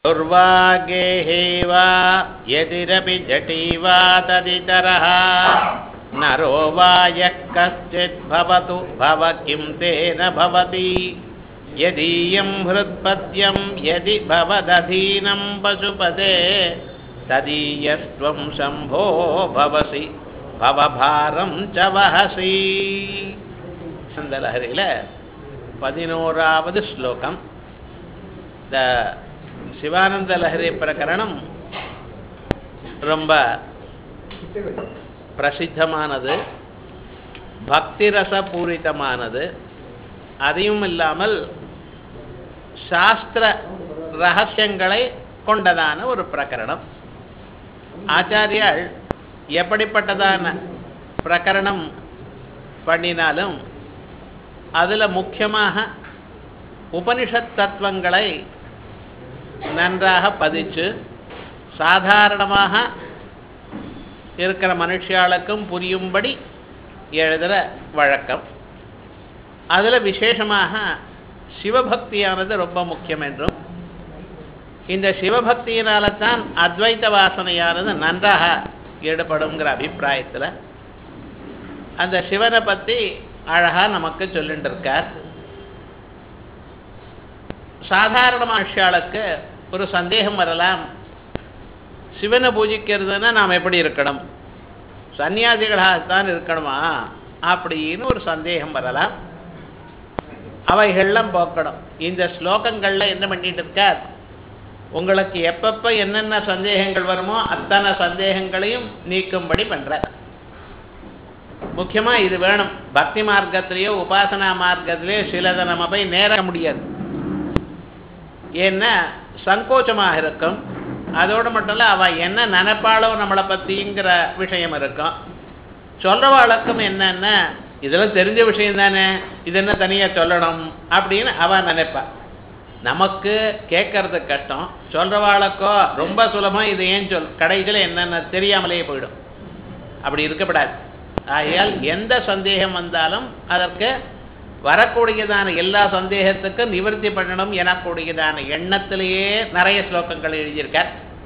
दुर्वागेहे वा यदिरपि जटी वा तदितरः नरो वा यः कश्चिद्भवतु भव किं तेन भवति यदीयं हृत्पद्यं यदि भवदधीनं पशुपते तदीयस्त्वं शम्भो भवसि भवभारं च वहसि சந்தலஹரியில் பதினோராவது ஸ்லோகம் இந்த சிவானந்த லஹரி பிரகரணம் ரொம்ப பிரசித்தமானது பக்திரச பூரிதமானது அதையும் இல்லாமல் சாஸ்திர ரகசியங்களை கொண்டதான ஒரு பிரகரணம் ஆச்சாரியால் எப்படிப்பட்டதான பிரகரணம் பண்ணினாலும் அதில் முக்கியமாக உபனிஷத் தத்துவங்களை நன்றாக பதிச்சு சாதாரணமாக இருக்கிற மனுஷியாளுக்கும் புரியும்படி எழுதுகிற வழக்கம் அதில் விசேஷமாக சிவபக்தியானது ரொம்ப முக்கியம் என்றும் இந்த சிவபக்தியினால தான் அத்வைத்த வாசனையானது நன்றாக ஈடுபடுங்கிற அபிப்பிராயத்தில் அந்த சிவனை பற்றி அழகாக நமக்கு சொல்லிட்டு இருக்கார் சாதாரண மனுஷாளுக்கு ஒரு சந்தேகம் வரலாம் சிவனை பூஜிக்கிறதுனா நாம் எப்படி இருக்கணும் சன்னியாசிகளாகத்தான் இருக்கணுமா அப்படின்னு ஒரு சந்தேகம் வரலாம் அவைகள்லாம் போக்கணும் இந்த ஸ்லோகங்களில் என்ன பண்ணிட்டு இருக்கார் உங்களுக்கு எப்பப்போ என்னென்ன சந்தேகங்கள் வருமோ அத்தனை சந்தேகங்களையும் நீக்கும்படி பண்ணுறார் முக்கியமாக இது வேணும் பக்தி மார்க்கத்திலேயோ உபாசனா மார்க்கத்திலேயோ சிலதை நம்ம போய் நேர முடியாது ஏன்னா சங்கோச்சமாக இருக்கும் அதோடு மட்டும் இல்லை அவள் என்ன நினைப்பாளோ நம்மளை பற்றிங்கிற விஷயம் இருக்கும் சொல்கிறவாளுக்கும் என்னென்ன இதெல்லாம் தெரிஞ்ச விஷயம் தானே இது என்ன தனியாக சொல்லணும் அப்படின்னு அவள் நினைப்பாள் நமக்கு கேட்கறது கஷ்டம் சொல்கிறவாளுக்கோ ரொம்ப சுலபம் இது ஏன் சொல் கடைசியில் என்னென்ன தெரியாமலேயே போயிடும் அப்படி இருக்கப்படாது ஆகையால் எந்த சந்தேகம் வந்தாலும் அதற்கு வரக்கூடியதான எல்லா சந்தேகத்துக்கும் நிவர்த்தி பண்ணணும் எனக்கூடியதான எண்ணத்திலேயே நிறைய ஸ்லோகங்கள் எழுதியிருக்கார்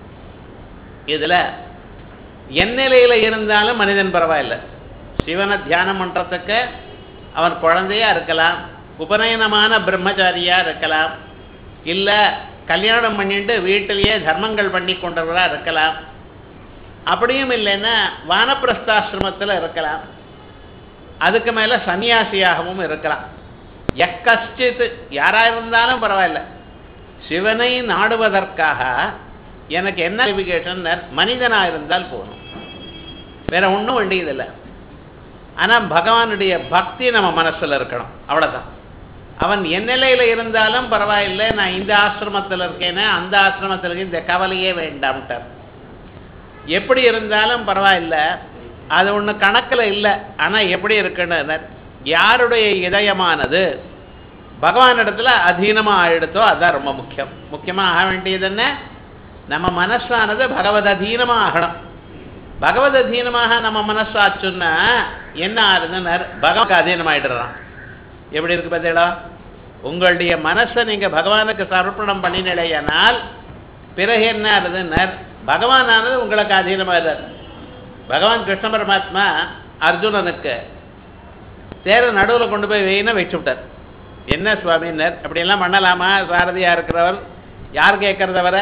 இதில் என் நிலையில் இருந்தாலும் மனிதன் பரவாயில்லை சிவனை தியானம் பண்ணுறதுக்கு அவன் குழந்தையாக இருக்கலாம் உபநயனமான பிரம்மச்சாரியாக இருக்கலாம் இல்லை கல்யாணம் பண்ணிட்டு வீட்டிலேயே தர்மங்கள் பண்ணி கொண்டவராக இருக்கலாம் அப்படியும் இல்லைன்னா வானப்பிரஸ்தாசிரமத்தில் இருக்கலாம் அதுக்கு மேலே சன்னியாசியாகவும் இருக்கலாம் எக்கஷ்டித்து யாராக இருந்தாலும் பரவாயில்ல சிவனை நாடுவதற்காக எனக்கு என்ன குவாலிஃபிகேஷன் மனிதனாக இருந்தால் போகணும் வேற ஒன்றும் வேண்டியதில்லை ஆனால் பகவானுடைய பக்தி நம்ம மனசில் இருக்கணும் அவ்வளோதான் அவன் என் நிலையில் இருந்தாலும் பரவாயில்லை நான் இந்த ஆசிரமத்தில் இருக்கேனே அந்த ஆசிரமத்தில் இந்த கவலையே வேண்டாம்ட்டார் எப்படி இருந்தாலும் பரவாயில்ல அது ஒன்று கணக்கில் இல்லை ஆனால் எப்படி இருக்குன்னு யாருடைய இதயமானது பகவானிடத்தில் அதீனமாக ஆயிடுத்தோ அதுதான் ரொம்ப முக்கியம் முக்கியமாக ஆக வேண்டியது என்ன நம்ம மனசானது பகவத் அதீனமாக ஆகணும் பகவத் அதீனமாக நம்ம மனசாச்சுன்னா என்ன ஆகுதுன்னு பகவானுக்கு அதீனமாயிடுறான் எப்படி இருக்கு பார்த்தீங்களா உங்களுடைய மனசை நீங்கள் பகவானுக்கு சமர்ப்பணம் பண்ணினிலையானால் பிறகு என்ன ஆகுதுன்னு பகவானானது உங்களுக்கு அதீனமாக பகவான் கிருஷ்ண பரமாத்மா அர்ஜுனனுக்கு தேர நடுவில் கொண்டு போய் வெயினா வச்சு விட்டார் என்ன சுவாமினர் அப்படியெல்லாம் பண்ணலாமா சாரதியாக இருக்கிறவர் யார் கேட்கறத வர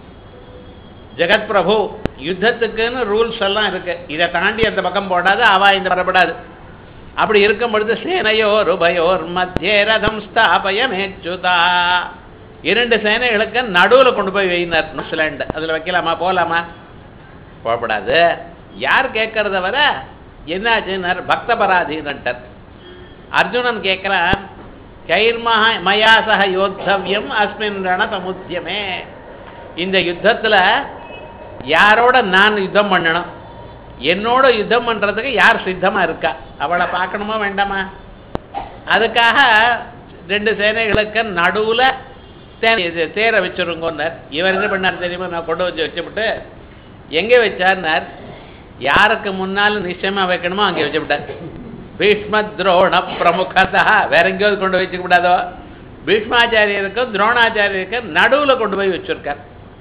ஜெகத் பிரபு யுத்தத்துக்குன்னு ரூல்ஸ் எல்லாம் இருக்கு இதை தாண்டி அந்த பக்கம் போடாது அவா இந்த வரப்படாது அப்படி இருக்கும் பொழுது சேனையோர் உபயோர் மத்திய ரதம் ஸ்தாபய மேச்சுதா இரண்டு சேனைகளுக்கு நடுவில் கொண்டு போய் வைனார் நியூசிலாண்டு அதில் வைக்கலாமா போகலாமா போகப்படாது யார் கேட்கறத வர என்னாச்சுன்னார் பக்த பராதீனன்ட்டார் அர்ஜுனன் கேட்குறான் கைர்மஹா மயாசக யோத்தவியம் அஸ்மின் ரண சமுத்தியமே இந்த யுத்தத்தில் யாரோட நான் யுத்தம் பண்ணணும் என்னோட யுத்தம் பண்ணுறதுக்கு யார் சித்தமாக இருக்கா அவளை பார்க்கணுமா வேண்டாமா அதுக்காக ரெண்டு சேனைகளுக்கு நடுவில் தே தேரை வச்சுருங்கன்னார் இவர் என்ன பண்ணார் தெரியுமா நான் கொண்டு வச்சு வச்சுவிட்டு எங்கே வச்சார்னார் யாருக்கு முன்னாலும் நிச்சயமாக வைக்கணுமோ அங்கே வச்சு விட்டார் பீஷ்ம துரோண பிரமுகதா வேற எங்கேயாவது கொண்டு வச்சுக்க கூடாதோ பீஷ்மாச்சாரியருக்கும் துரோணாச்சாரியருக்கும் நடுவில் கொண்டு போய் வச்சுருக்கார்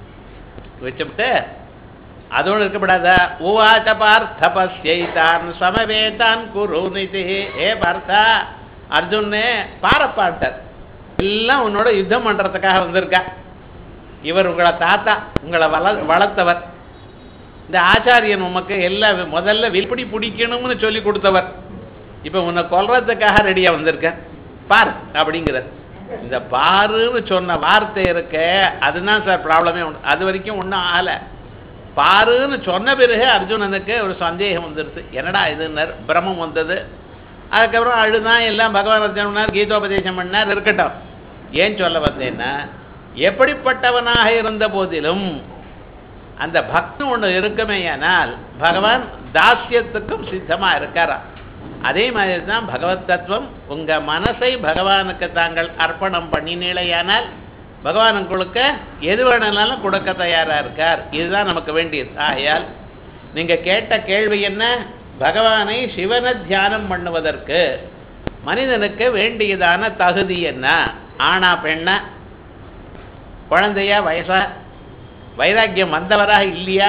வச்சுவிட்டு அதோடு இருக்கப்படாதா உவாச்ச பார்த்த பசியைத்தான் சமவேதான் குரு நிதி ஏ பார்த்தா அர்ஜுனே பாரப்பாட்டார் எல்லாம் உன்னோட யுத்தம் பண்றதுக்காக வந்திருக்கா இவர் உங்களை தாத்தா உங்களை வள வளர்த்தவர் இந்த ஆச்சாரியன் உமக்கு எல்லாம் முதல்ல வில்படி பிடிக்கணும்னு சொல்லி கொடுத்தவர் இப்போ உன்னை கொல்றதுக்காக ரெடியாக வந்திருக்கேன் பார் அப்படிங்கிறார் இந்த பாருன்னு சொன்ன வார்த்தை இருக்க அதுதான் சார் ப்ராப்ளமே உண்டு அது வரைக்கும் ஒன்றும் ஆகலை பாருன்னு சொன்ன பிறகு அர்ஜுனனுக்கு ஒரு சந்தேகம் வந்துடுது என்னடா இதுன்னர் பிரமம் வந்தது அதுக்கப்புறம் அழுதான் எல்லாம் பகவான் அர்ஜுனார் கீதோபதேசம் பண்ணார் இருக்கட்டும் ஏன் சொல்ல வந்தேன்னா எப்படிப்பட்டவனாக இருந்த போதிலும் அந்த பக்தி ஒன்று இருக்குமேயானால் பகவான் தாஸ்யத்துக்கும் சித்தமாக இருக்காரா அதே மாதிரி தான் பகவத் தத்துவம் உங்கள் மனசை பகவானுக்கு தாங்கள் அர்ப்பணம் பண்ணினீழையானால் பகவான் உங்களுக்கு எது வேணும்னாலும் கொடுக்க தயாராக இருக்கார் இதுதான் நமக்கு வேண்டியது ஆகையால் நீங்கள் கேட்ட கேள்வி என்ன பகவானை சிவனை தியானம் பண்ணுவதற்கு மனிதனுக்கு வேண்டியதான தகுதி என்ன ஆணா பெண்ணா குழந்தையா வயசா வைராக்கியம் வந்தவரா இல்லையா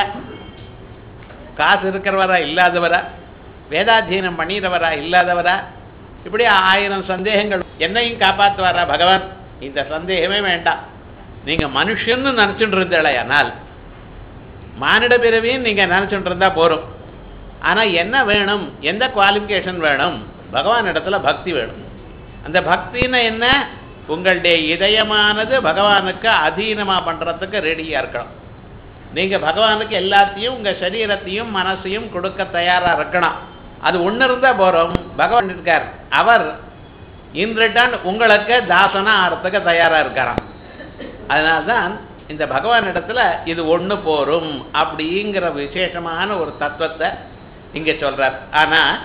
காசு இருக்கிறவரா இல்லாதவரா வேதாத்தியனம் பண்ணிடுறவரா இல்லாதவரா இப்படி ஆயிரம் சந்தேகங்கள் என்னையும் காப்பாற்றுவாரா பகவான் இந்த சந்தேகமே வேண்டாம் நீங்கள் மனுஷன்னு நினச்சிட்டு இருந்தீழையானால் மானிட பிறவியும் நீங்கள் நினச்சிட்டு இருந்தா போகிறோம் ஆனால் என்ன வேணும் எந்த குவாலிஃபிகேஷன் வேணும் பகவான் இடத்துல பக்தி வேணும் அந்த பக்தின்னு என்ன உங்களுடைய இதயமானது பகவானுக்கு அதீனமாக பண்ணுறதுக்கு ரெடியாக இருக்கணும் நீங்கள் பகவானுக்கு எல்லாத்தையும் உங்கள் சரீரத்தையும் மனசையும் கொடுக்க தயாராக இருக்கணும் அது ஒன்று இருந்தால் போகிறோம் பகவான் இருக்கார் அவர் இன் ரிட்டர்ன் உங்களுக்கு தாசனா ஆகிறதுக்கு தயாராக இருக்காராம் அதனால்தான் இந்த பகவான் இடத்துல இது ஒன்று போரும் அப்படிங்கிற விசேஷமான ஒரு தத்துவத்தை இங்கே சொல்கிறார் ஆனால்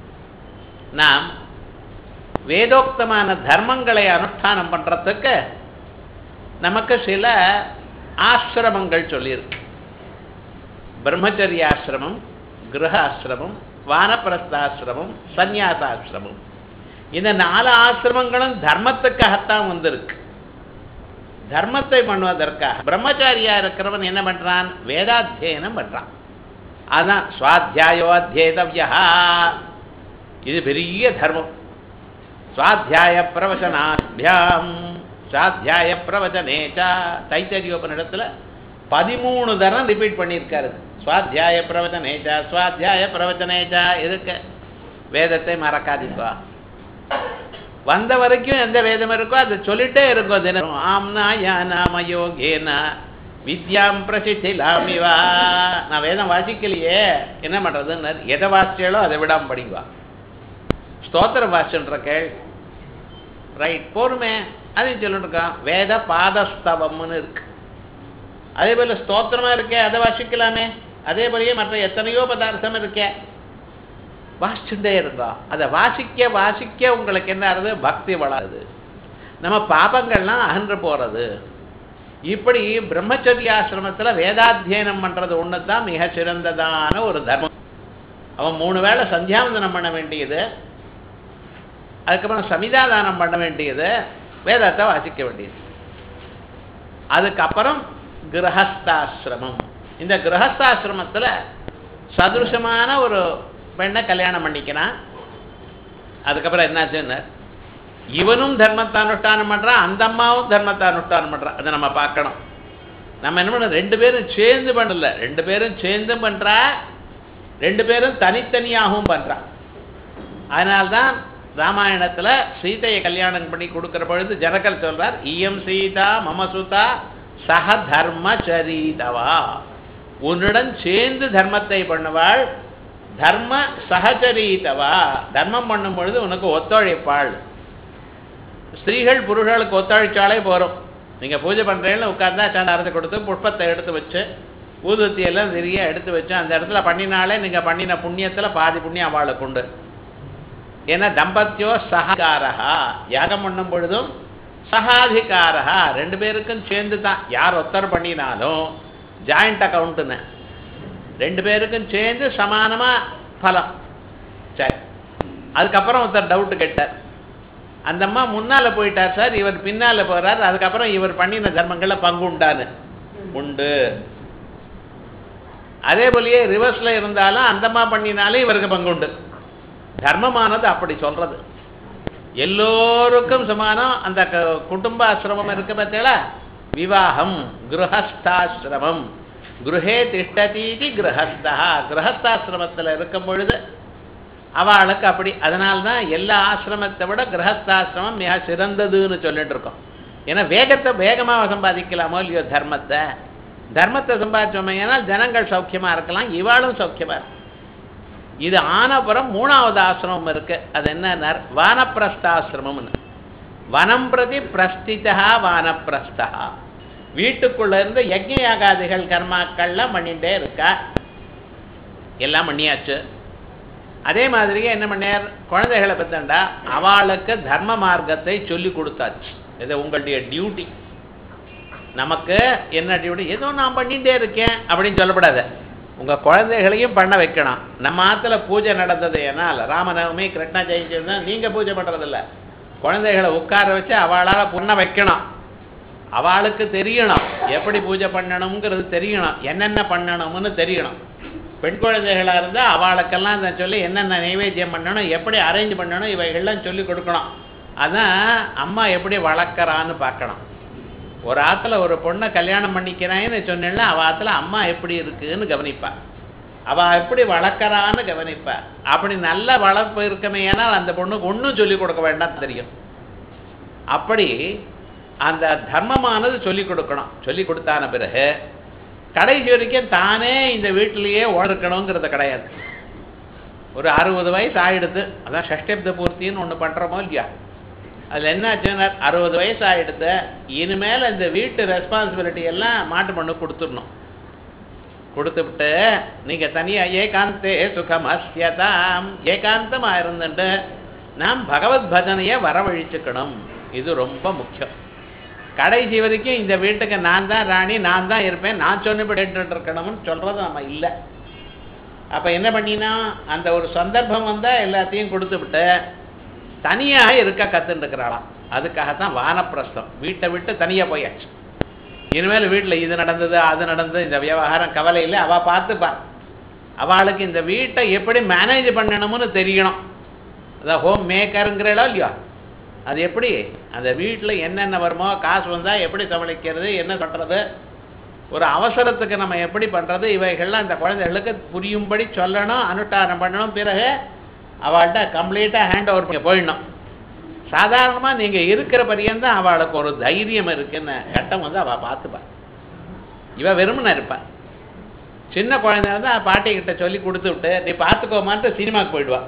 நாம் வேதோக்தமான தர்மங்களை அனுஷ்டானம் பண்ணுறதுக்கு நமக்கு சில ஆசிரமங்கள் சொல்லியிருக்கு பிரம்மச்சரிய ஆசிரமம் கிரக ஆசிரமம் வானப்பிரஸ்தாசிரமம் சந்நியாசாசிரமம் இந்த நாலு ஆசிரமங்களும் தர்மத்துக்காகத்தான் வந்திருக்கு தர்மத்தை பண்ணுவதற்காக பிரம்மச்சாரியா இருக்கிறவன் என்ன பண்றான் வேதாத்தியனம் பண்றான் அதான் சுவாத்தியாயோ அத்தியேதவ்யா இது பெரிய தர்மம் சுவாத்தியாய பிரவச்சனாபியாம் சுவாத்தியாய பிரவச்சனேச்சா தைத்தரியோபனிடத்துல பதிமூணு தரம் ரிப்பீட் பண்ணியிருக்காரு சுவாத்தியாய பிரவச்சனேச்சா சுவாத்தியாய பிரவச்சனேச்சா எதுக்கு வேதத்தை மறக்காதீப்பா வந்த வரைக்கும் எந்த வேதம் இருக்கோ அதை சொல்லிட்டே இருக்கும் தினம் ஆம்னா யானாம யோகேனா வித்யாம் பிரசித்திலாமிவா நான் வேதம் வாசிக்கலையே என்ன பண்ணுறதுன்னு எதை வாசிச்சாலோ அதை விடாமல் படிக்குவா ஸ்தோத்திரம் வாசிச்சுன்ற கேள் ரைட் போருமே அதையும் சொல்லிட்டு இருக்கான் வேத பாதஸ்தவம்னு இருக்கு அதே போல் ஸ்தோத்திரமா இருக்கே அதை வாசிக்கலாமே அதே போலயே மற்ற எத்தனையோ பதார்த்தம் இருக்கே வாசிச்சுட்டே இருக்கோம் அதை வாசிக்க வாசிக்க உங்களுக்கு என்ன ஆகுது பக்தி வளருது நம்ம பாபங்கள்லாம் அகன்று போகிறது இப்படி பிரம்மச்சரிய ஆசிரமத்தில் வேதாத்தியனம் பண்ணுறது ஒன்று தான் மிக சிறந்ததான ஒரு தர்மம் அவன் மூணு வேளை சந்தியாவந்தனம் பண்ண வேண்டியது அதுக்கப்புறம் சமிதாதானம் பண்ண வேண்டியது வேதத்தை வாசிக்க வேண்டியது அதுக்கப்புறம் கிரகஸ்தாசிரமம் இந்த கிரகஸ்தாசிரமத்தில் சதுருஷமான ஒரு பெண்ணை கல்யாணம் பண்ணிக்கிறான் அதுக்கப்புறம் என்னாச்சுன்னு இவனும் தர்மத்தை அனுஷ்டானம் பண்ணுறான் அந்த அம்மாவும் தர்மத்தை அனுஷ்டானம் பண்ணுறான் அதை நம்ம பார்க்கணும் நம்ம என்ன பண்ண ரெண்டு பேரும் சேர்ந்து பண்ணல ரெண்டு பேரும் சேர்ந்தும் பண்ணுறா ரெண்டு பேரும் தனித்தனியாகவும் பண்ணுறான் அதனால்தான் ராமாயணத்தில் சீதையை கல்யாணம் பண்ணி கொடுக்குற பொழுது ஜனகர் சொல்றார் இயம் சீதா மமசுதா சக தர்மச்சரீதவா உன்னுடன் சேர்ந்து தர்மத்தை பண்ணுவாள் தர்ம சகச்சரீதவா தர்மம் பண்ணும் பொழுது உனக்கு ஒத்துழைப்பாள் ஸ்திரீகள் புருஷர்களுக்கு ஒத்துழைச்சாலே போகிறோம் நீங்கள் பூஜை பண்ணுறேன்னு உட்காந்தா சாண்டாரத்தை கொடுத்து புஷ்பத்தை எடுத்து வச்சு ஊதுவத்தி எல்லாம் நிறைய எடுத்து வச்சு அந்த இடத்துல பண்ணினாலே நீங்கள் பண்ணின புண்ணியத்தில் பாதி புண்ணியம் அவளுக்கு உண்டு ஏன்னா தம்பத்தியோ சகாரஹா யாகம் பண்ணும் பொழுதும் சகாதிகாரஹா ரெண்டு பேருக்கும் சேர்ந்து தான் யார் ஒத்தர் பண்ணினாலும் ஜாயிண்ட் அக்கௌண்ட்டுன்னு ரெண்டு பேருக்கும் சேர்ந்து சமானமாக பலம் சரி அதுக்கப்புறம் ஒருத்தர் டவுட்டு கேட்டார் அந்த அம்மா முன்னால் போயிட்டார் சார் இவர் பின்னால் போகிறார் அதுக்கப்புறம் இவர் பண்ணின தர்மங்களில் பங்கு உண்டான்னு உண்டு அதே போலயே ரிவர்ஸ்ல இருந்தாலும் அந்தமா பண்ணினாலே இவருக்கு பங்குண்டு தர்மமானது அப்படி சொல்றது எல்லோருக்கும் சமானம் அந்த க- குடும்ப ஆசிரமம் இருக்கு பார்த்தீங்களா விவாகம் கிரகஸ்தாசிரமம் குருஹே திஷ்டதீதி கிரகஸ்தா கிரகஸ்தாசிரமத்தில் இருக்கும் பொழுது அவளுக்கு அப்படி அதனால்தான் எல்லா ஆசிரமத்தை விட கிரகஸ்தாசிரமம் மிக சிறந்ததுன்னு சொல்லிட்டு இருக்கோம் ஏன்னா வேகத்தை வேகமாக சம்பாதிக்கலாமோ இல்லையோ தர்மத்தை தர்மத்தை சம்பாதிச்சோமே ஏன்னால் ஜனங்கள் சௌக்கியமா இருக்கலாம் இவாளும் சௌக்கியமா இருக்கும் இது ஆனபுரம் மூணாவது ஆசிரமம் இருக்கு அது என்ன வானப்பிரஸ்தாசிரமம்னு வனம் பிரதி பிரஸ்திதா வானப்பிரஸ்தா வீட்டுக்குள்ள இருந்து யஜ்ஞ யாகாதிகள் கர்மாக்கள்லாம் பண்ணிட்டே இருக்கா எல்லாம் பண்ணியாச்சு அதே மாதிரியே என்ன பண்ணார் குழந்தைகளை பத்தண்டா அவளுக்கு தர்ம மார்க்கத்தை சொல்லி கொடுத்தாச்சு இது உங்களுடைய டியூட்டி நமக்கு என்ன டியூட்டி ஏதோ நான் பண்ணிட்டே இருக்கேன் அப்படின்னு சொல்லப்படாது உங்க குழந்தைகளையும் பண்ண வைக்கணும் நம்ம ஆத்துல பூஜை நடந்தது ஏனால் ராமநவமி கிருஷ்ண ஜெயந்தி இருந்தா நீங்க பூஜை பண்றதில்ல குழந்தைகளை உட்கார வச்சு அவளால பண்ண வைக்கணும் அவளுக்கு தெரியணும் எப்படி பூஜை பண்ணணுங்கிறது தெரியணும் என்னென்ன பண்ணணும்னு தெரியணும் பெண் குழந்தைகளா இருந்தா அவளுக்கெல்லாம் இதை சொல்லி என்னென்ன நைவேத்தியம் பண்ணணும் எப்படி அரேஞ்ச் பண்ணணும் இவைகள்லாம் சொல்லி கொடுக்கணும் அதான் அம்மா எப்படி வளர்க்குறான்னு பார்க்கணும் ஒரு ஆத்துல ஒரு பொண்ணை கல்யாணம் பண்ணிக்கிறான்னு சொன்னேன்னா அவ ஆத்துல அம்மா எப்படி இருக்குன்னு கவனிப்பா அவ எப்படி வளர்க்கறான்னு கவனிப்பா அப்படி நல்ல வளர்ப்பு இருக்கமே ஏனால் அந்த பொண்ணுக்கு ஒன்றும் சொல்லிக் கொடுக்க வேண்டாம் தெரியும் அப்படி அந்த தர்மமானது சொல்லிக் கொடுக்கணும் சொல்லி கொடுத்தான பிறகு கடைசி வரைக்கும் தானே இந்த வீட்டிலேயே இருக்கணுங்கிறது கிடையாது ஒரு அறுபது வயசு ஆயிடுது அதான் ஷஷ்டப்த பூர்த்தின்னு ஒன்று பண்ணுறோமோ இல்லையா அதில் என்ன ஆச்சுன்னா அறுபது வயசு ஆயிடுது இனிமேல் இந்த வீட்டு ரெஸ்பான்சிபிலிட்டி எல்லாம் மாட்டு பொண்ணு கொடுத்துடணும் கொடுத்துவிட்டு நீங்கள் தனியாக ஏகாந்தே சுகமஸ்யதாம் ஏகாந்தமாக இருந்துட்டு நாம் பகவத் பஜனையை வரவழிச்சுக்கணும் இது ரொம்ப முக்கியம் கடைசி வரைக்கும் இந்த வீட்டுக்கு நான் தான் ராணி நான் தான் இருப்பேன் நான் சொன்னபடி கேட்டுட்டு இருக்கணும்னு சொல்றது நம்ம இல்லை அப்ப என்ன பண்ணினா அந்த ஒரு சந்தர்ப்பம் வந்தா எல்லாத்தையும் கொடுத்து விட்டு தனியாக இருக்க கத்துட்டு இருக்கிறாளாம் அதுக்காகத்தான் வானப்பிரஸ்தம் வீட்டை விட்டு தனியா போயாச்சு இனிமேல் வீட்டில் இது நடந்தது அது நடந்தது இந்த விவகாரம் கவலை இல்லை அவள் பார்த்துப்பா அவளுக்கு இந்த வீட்டை எப்படி மேனேஜ் பண்ணணும்னு தெரியணும் அதான் ஹோம் மேக்கருங்கிறடோ இல்லையோ அது எப்படி அந்த வீட்டில் என்னென்ன வருமோ காசு வந்தால் எப்படி சமாளிக்கிறது என்ன பண்ணுறது ஒரு அவசரத்துக்கு நம்ம எப்படி பண்ணுறது இவைகள்லாம் அந்த குழந்தைகளுக்கு புரியும்படி சொல்லணும் அனுஷ்டானம் பண்ணணும் பிறகு அவள்கிட்ட கம்ப்ளீட்டாக ஹேண்ட் ஓவர் பண்ணி போயிடணும் சாதாரணமாக நீங்கள் இருக்கிற பரியந்தான் அவளுக்கு ஒரு தைரியம் இருக்குன்னு கட்டம் வந்து அவள் பார்த்துப்பா இவ வெறுமனை இருப்பா சின்ன குழந்தை வந்து பாட்டி கிட்ட சொல்லி கொடுத்து விட்டு நீ பார்த்துக்கோமான்ட்டு சினிமாவுக்கு போயிடுவா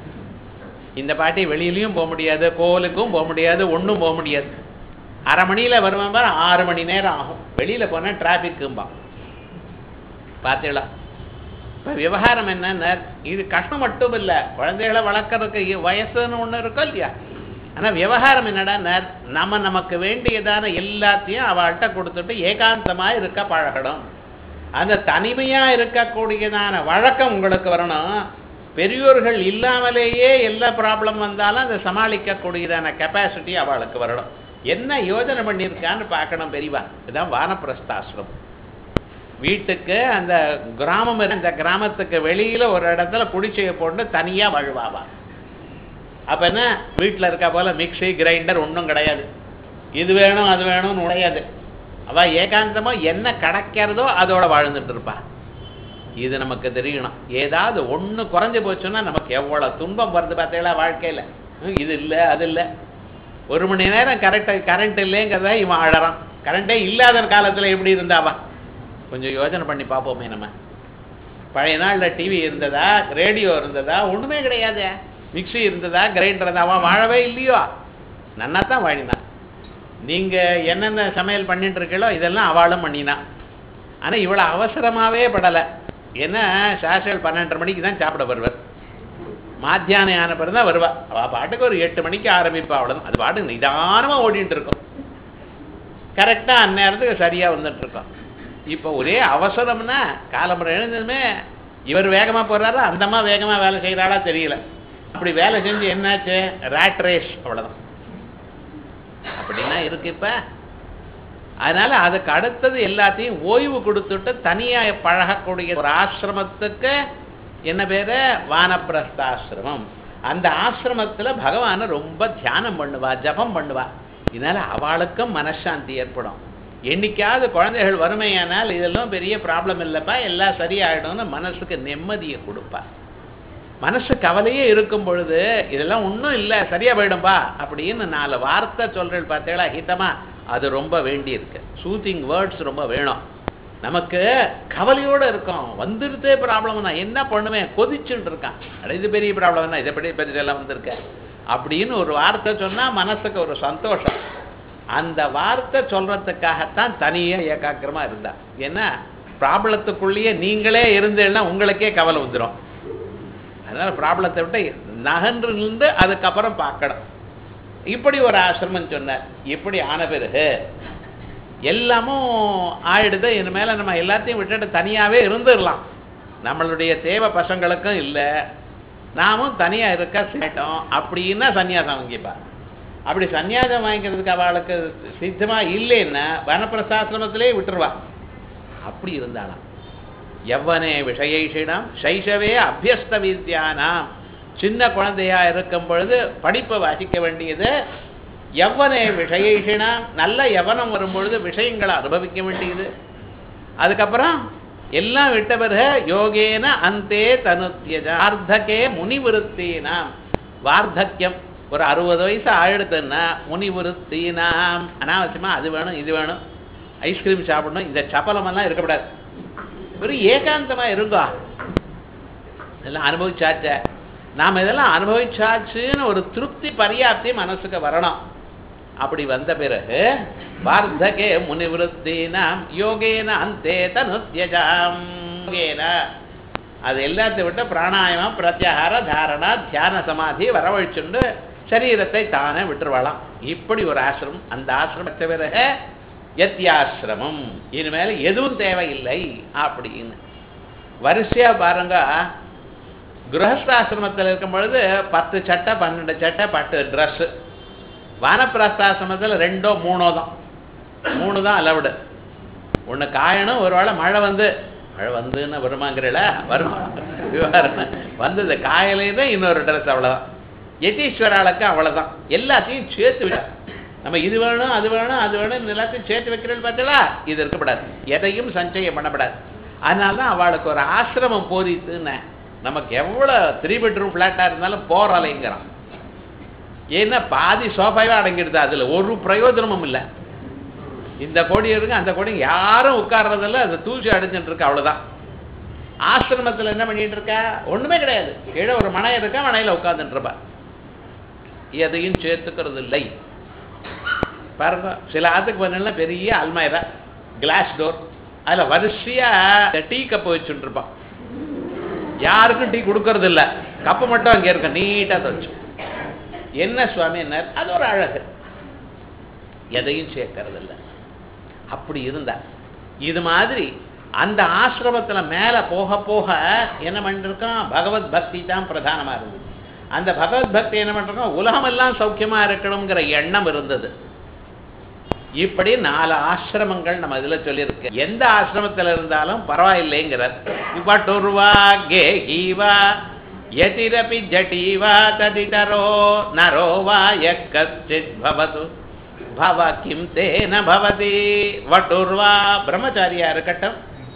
இந்த பாட்டி வெளியிலயும் போக முடியாது கோவிலுக்கும் போக முடியாது ஒன்றும் போக முடியாது அரை மணியில் வருவான் பாரு ஆறு மணி நேரம் ஆகும் வெளியில் போனால் டிராஃபிக்கும்பா பார்த்தீங்களா இப்போ விவகாரம் என்னன்னா இது கஷ்டம் மட்டும் இல்லை குழந்தைகளை வளர்க்கறதுக்கு இ- வயசுன்னு ஒன்று இருக்கோ இல்லையா ஆனால் விவகாரம் என்னடா நம்ம நமக்கு வேண்டியதான எல்லாத்தையும் அவள்கிட்ட கொடுத்துட்டு ஏகாந்தமாக இருக்க பழகணும் அந்த தனிமையாக இருக்கக்கூடியதான வழக்கம் உங்களுக்கு வரணும் பெரியோர்கள் இல்லாமலேயே எல்லா ப்ராப்ளம் வந்தாலும் அதை சமாளிக்கக்கூடியதான கெப்பாசிட்டி அவளுக்கு வரணும் என்ன யோஜனை பண்ணியிருக்கான்னு பார்க்கணும் பெரியவா இதுதான் வானப்பிரஸ்தாசிரம் வீட்டுக்கு அந்த கிராமம் இருக்கு. அந்த கிராமத்துக்கு வெளியில ஒரு இடத்துல குடிசையை போட்டு தனியா வாழ்வாவா அப்ப என்ன வீட்டில் இருக்க போல மிக்ஸி கிரைண்டர் ஒன்றும் கிடையாது இது வேணும் அது வேணும்னு கிடையாது அவ ஏகாந்தமா என்ன கிடைக்கிறதோ அதோட வாழ்ந்துட்டு இருப்பா இது நமக்கு தெரியணும் ஏதாவது ஒண்ணு குறைஞ்சு போச்சுன்னா நமக்கு எவ்வளவு துன்பம் வருது பார்த்தீங்களா வாழ்க்கையில ஹம், இது இல்லை அது இல்லை ஒரு மணி நேரம் கரெக்ட் கரண்ட் இல்லைங்கிறத இவன் அழறான் கரண்டே இல்லாத காலத்துல எப்படி இருந்தாவா கொஞ்சம் யோசனை பண்ணி பார்ப்போமே நம்ம பழைய நாளில் டிவி இருந்ததா ரேடியோ இருந்ததா ஒண்ணுமே கிடையாது மிக்ஸி இருந்ததா கிரைண்டர் இருந்தா அவன் வாழவே இல்லையோ நன்னா தான் வாழினான் நீங்க என்னென்ன சமையல் பண்ணிட்டு இருக்கீங்களோ இதெல்லாம் அவளும் பண்ணினா ஆனா இவ்வளவு அவசரமாவே படலை ஏன்னா சாஷல் பன்னெண்டரை மணிக்கு தான் சாப்பிட வருவார் மாத்தியானம் ஆன பிறகு தான் வருவா அவ பாட்டுக்கு ஒரு எட்டு மணிக்கு ஆரம்பிப்பா அவ்வளவுதான் அது பாட்டுக்கு நிதானமா ஓடிட்டு இருக்கும் கரெக்டா அந்நேரத்துக்கு சரியா வந்துட்டு இருக்கோம் இப்போ ஒரே அவசரம்னா காலம்பரம் எழுந்ததுமே இவர் வேகமா போறாரு அந்தம்மா வேகமா வேலை செய்யறாளா தெரியல அப்படி வேலை செஞ்சு என்னாச்சு ரேட் ரேஸ் அவ்வளவுதான் அப்படின்னா இருக்கு இப்ப அதனால அதுக்கு அடுத்தது எல்லாத்தையும் ஓய்வு கொடுத்துட்டு தனியா பழகக்கூடிய ஒரு ஆசிரமத்துக்கு என்ன பேரு வானப்பிரஸ்தாசிரமம் அந்த ஆசிரமத்துல பகவானை ரொம்ப தியானம் பண்ணுவா ஜபம் பண்ணுவா இதனால அவளுக்கும் மனசாந்தி ஏற்படும் என்னைக்காவது குழந்தைகள் வறுமையானால் இதெல்லாம் பெரிய ப்ராப்ளம் இல்லைப்பா எல்லாம் சரியாயிடும்னு மனசுக்கு நிம்மதியை கொடுப்பா மனசு கவலையே இருக்கும் பொழுது இதெல்லாம் ஒன்றும் இல்லை சரியா போயிடும்பா அப்படின்னு நாலு வார்த்தை சொல்றேன் பார்த்தீங்களா ஹிதமா அது ரொம்ப வேண்டியிருக்கு சூத்திங் வேர்ட்ஸ் ரொம்ப வேணும் நமக்கு கவலையோட இருக்கும் வந்துருதே ப்ராப்ளம் நான் என்ன பண்ணுவேன் கொதிச்சுட்டு இருக்கான் அட இது பெரிய ப்ராப்ளம் தான் இதை பெரிய பெரியதெல்லாம் வந்திருக்க அப்படின்னு ஒரு வார்த்தை சொன்னா மனசுக்கு ஒரு சந்தோஷம் அந்த வார்த்தை சொல்றதுக்காகத்தான் தனியா ஏகாக்கிரமா இருந்தா ஏன்னா ப்ராப்ளத்துக்குள்ளேயே நீங்களே இருந்தேன்னா உங்களுக்கே கவலை வந்துடும் அதனால ப்ராப்ளத்தை விட்டு நகன்று நின்று அதுக்கப்புறம் பார்க்கணும் இப்படி ஒரு ஆசிரமம் சொன்னார் இப்படி ஆன பிறகு எல்லாமும் ஆயிடுது இனிமேல நம்ம எல்லாத்தையும் விட்டுட்டு தனியாவே இருந்துடலாம் நம்மளுடைய தேவை பசங்களுக்கும் இல்லை நாமும் தனியா இருக்க சேட்டோம் அப்படின்னா சன்னியாசம் வாங்கிப்பா அப்படி சன்னியாசம் வாங்கிக்கிறதுக்கு அவளுக்கு சித்தமா இல்லைன்னா வனப்பிரசாசிரமத்திலே விட்டுருவா அப்படி இருந்தாளாம் எவ்வனே விஷயைஷிடம் சைஷவே அபியஸ்த வித்யானாம் சின்ன குழந்தையா இருக்கும் பொழுது படிப்பை வாசிக்க வேண்டியது எவ்வனே விஷயைஷினாம் நல்ல எவனம் வரும் பொழுது விஷயங்களை அனுபவிக்க வேண்டியது அதுக்கப்புறம் எல்லாம் விட்ட பிறகு யோகேன அந்தே தனுத்தியஜ வார்த்தகே முனிவிருத்தீனாம் வார்த்தக்கியம் ஒரு அறுபது வயசு ஆயிடுத்துன்னா முனிவிருத்தீனாம் அனாவசியமா அது வேணும் இது வேணும் ஐஸ்கிரீம் சாப்பிடணும் இந்த சப்பலமெல்லாம் இருக்கக்கூடாது வெறும் ஏகாந்தமா இருங்கோ இதெல்லாம் அனுபவிச்சாச்ச நாம் இதெல்லாம் அனுபவிச்சாச்சுன்னு ஒரு திருப்தி பரியாப்தி மனசுக்கு வரணும் அப்படி வந்த பிறகு வார்த்தகே முனிவிருத்தினாம் யோகேன அந்தே தனுத்யஜாம் யோகேன அது எல்லாத்தையும் விட்டு பிராணாயாமம் பிரத்யாகார தாரணா தியான சமாதி வரவழைச்சுண்டு சரீரத்தை தானே விட்டுருவாளாம் இப்படி ஒரு ஆசிரமம் அந்த ஆசிரமத்தை பிறகு யத்தியாசிரமம் இனிமேல் எதுவும் தேவையில்லை அப்படின்னு வரிசையா பாருங்க கிரகஸ்தாசிரமத்தில் இருக்கும் பொழுது பத்து சட்டை பன்னெண்டு சட்டை பத்து ட்ரெஸ்ஸு வானப்பிரஸ்தாசிரமத்தில் ரெண்டோ மூணோ தான் மூணு தான் அலவுடு ஒன்று காயணும் ஒரு வேளை மழை வந்து மழை வந்துன்னு வருமாங்கிறல வருமா விவகாரம் வந்தது காயலைன்னா இன்னொரு ட்ரெஸ் அவ்வளோதான் யதீஸ்வராளுக்கு அவ்வளோதான் எல்லாத்தையும் சேர்த்து விட நம்ம இது வேணும் அது வேணும் அது வேணும் எல்லாத்தையும் சேர்த்து வைக்கிறேன்னு பார்த்தீங்களா இது இருக்கக்கூடாது எதையும் சஞ்சயம் பண்ணப்படாது அதனால தான் அவளுக்கு ஒரு ஆசிரமம் போதித்துன்னு நமக்கு எவ்வளோ த்ரீ பெட்ரூம் ஃப்ளாட்டாக இருந்தாலும் போராலைங்கிறான் ஏன்னா பாதி சோஃபாவே அடங்கிடுது அதில் ஒரு பிரயோஜனமும் இல்லை இந்த கோடி இருக்கு அந்த கோடி யாரும் உட்கார்றதில்ல அது தூசி அடைஞ்சிட்டு இருக்கு அவ்வளோதான் ஆசிரமத்தில் என்ன பண்ணிட்டு இருக்கா ஒன்றுமே கிடையாது கீழே ஒரு மனை இருக்கா மனையில் உட்காந்துட்டு இருப்பா எதையும் சேர்த்துக்கிறது இல்லை பாருங்க சில ஆத்துக்கு பண்ணல பெரிய அல்மாயிரா கிளாஸ் டோர் அதில் வரிசையாக டீ கப்பு வச்சுட்டு இருப்பான் யாருக்கும் டீ கொடுக்கறது இல்லை கப்பு மட்டும் அங்கே இருக்க நீட்டாக துவச்சு என்ன சுவாமி என்ன அது ஒரு அழகு எதையும் சேர்க்கறது இல்லை அப்படி இருந்தா இது மாதிரி அந்த ஆசிரமத்துல மேல போக போக என்ன பண்ணிருக்கோம் பகவத் பக்தி தான் பிரதானமா இருந்தது அந்த பகவத் பக்தி என்ன பண்ணிருக்கோம் உலகமெல்லாம் சௌக்கியமா இருக்கணுங்கிற எண்ணம் இருந்தது இப்படி நாலு ஆசிரமங்கள் நம்ம இதுல சொல்லியிருக்கு எந்த ஆசிரமத்துல இருந்தாலும் பரவாயில்லைங்கிறார் பட்டுர்வா கேஹீவா யதிரபி ஜட்டீவா ததிதரோ நரோ வா யக்கச்சித் பவது பவ கிம் தேன பவதி வட்டுர்வா பிரம்மச்சாரியா இருக்கட்டும்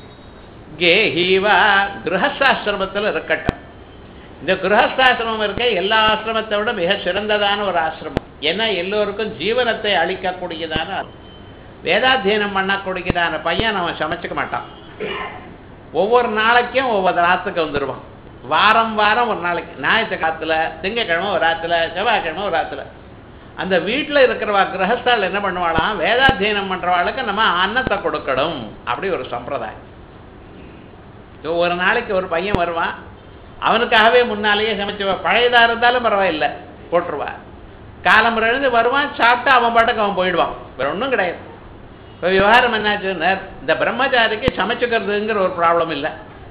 கேஹீவா கிரகஸ்தாசிரமத்தில் இருக்கட்டும் இந்த கிரகஸ்தாசிரமம் இருக்க எல்லா ஆசிரமத்தை விட மிக சிறந்ததான ஒரு ஆசிரமம் ஏன்னா எல்லோருக்கும் ஜீவனத்தை அளிக்கக்கூடியதான வேதாத்தியனம் பண்ணக்கூடியதான பையன் அவன் சமைச்சுக்க மாட்டான் ஒவ்வொரு நாளைக்கும் ஒவ்வொரு ராத்துக்கு வந்துடுவான் வாரம் வாரம் ஒரு நாளைக்கு ஞாயிற்று காத்துல திங்கக்கிழமை ஒரு ராத்துல செவ்வாய்க்கிழமை ஒரு ராத்துல அந்த வீட்டில் இருக்கிறவா கிரகஸ்தால் என்ன பண்ணுவாளாம் வேதாத்தியனம் பண்ணுறவாளுக்கு நம்ம அன்னத்தை கொடுக்கணும் அப்படி ஒரு சம்பிரதாயம் ஸோ ஒரு நாளைக்கு ஒரு பையன் வருவான் அவனுக்காகவே முன்னாலேயே சமைச்சு பழையதாக இருந்தாலும் பரவாயில்லை போட்டுருவா காலம் எழுந்து வருவான் சாப்பிட்டு அவன் பாட்டுக்கு அவன் போயிடுவான் வேற ஒன்றும் கிடையாது இப்போ விவகாரம் என்னாச்சுன்னு இந்த பிரம்மச்சாரிக்கு சமைச்சுக்கிறதுங்கிற ஒரு ப்ராப்ளம் இல்லை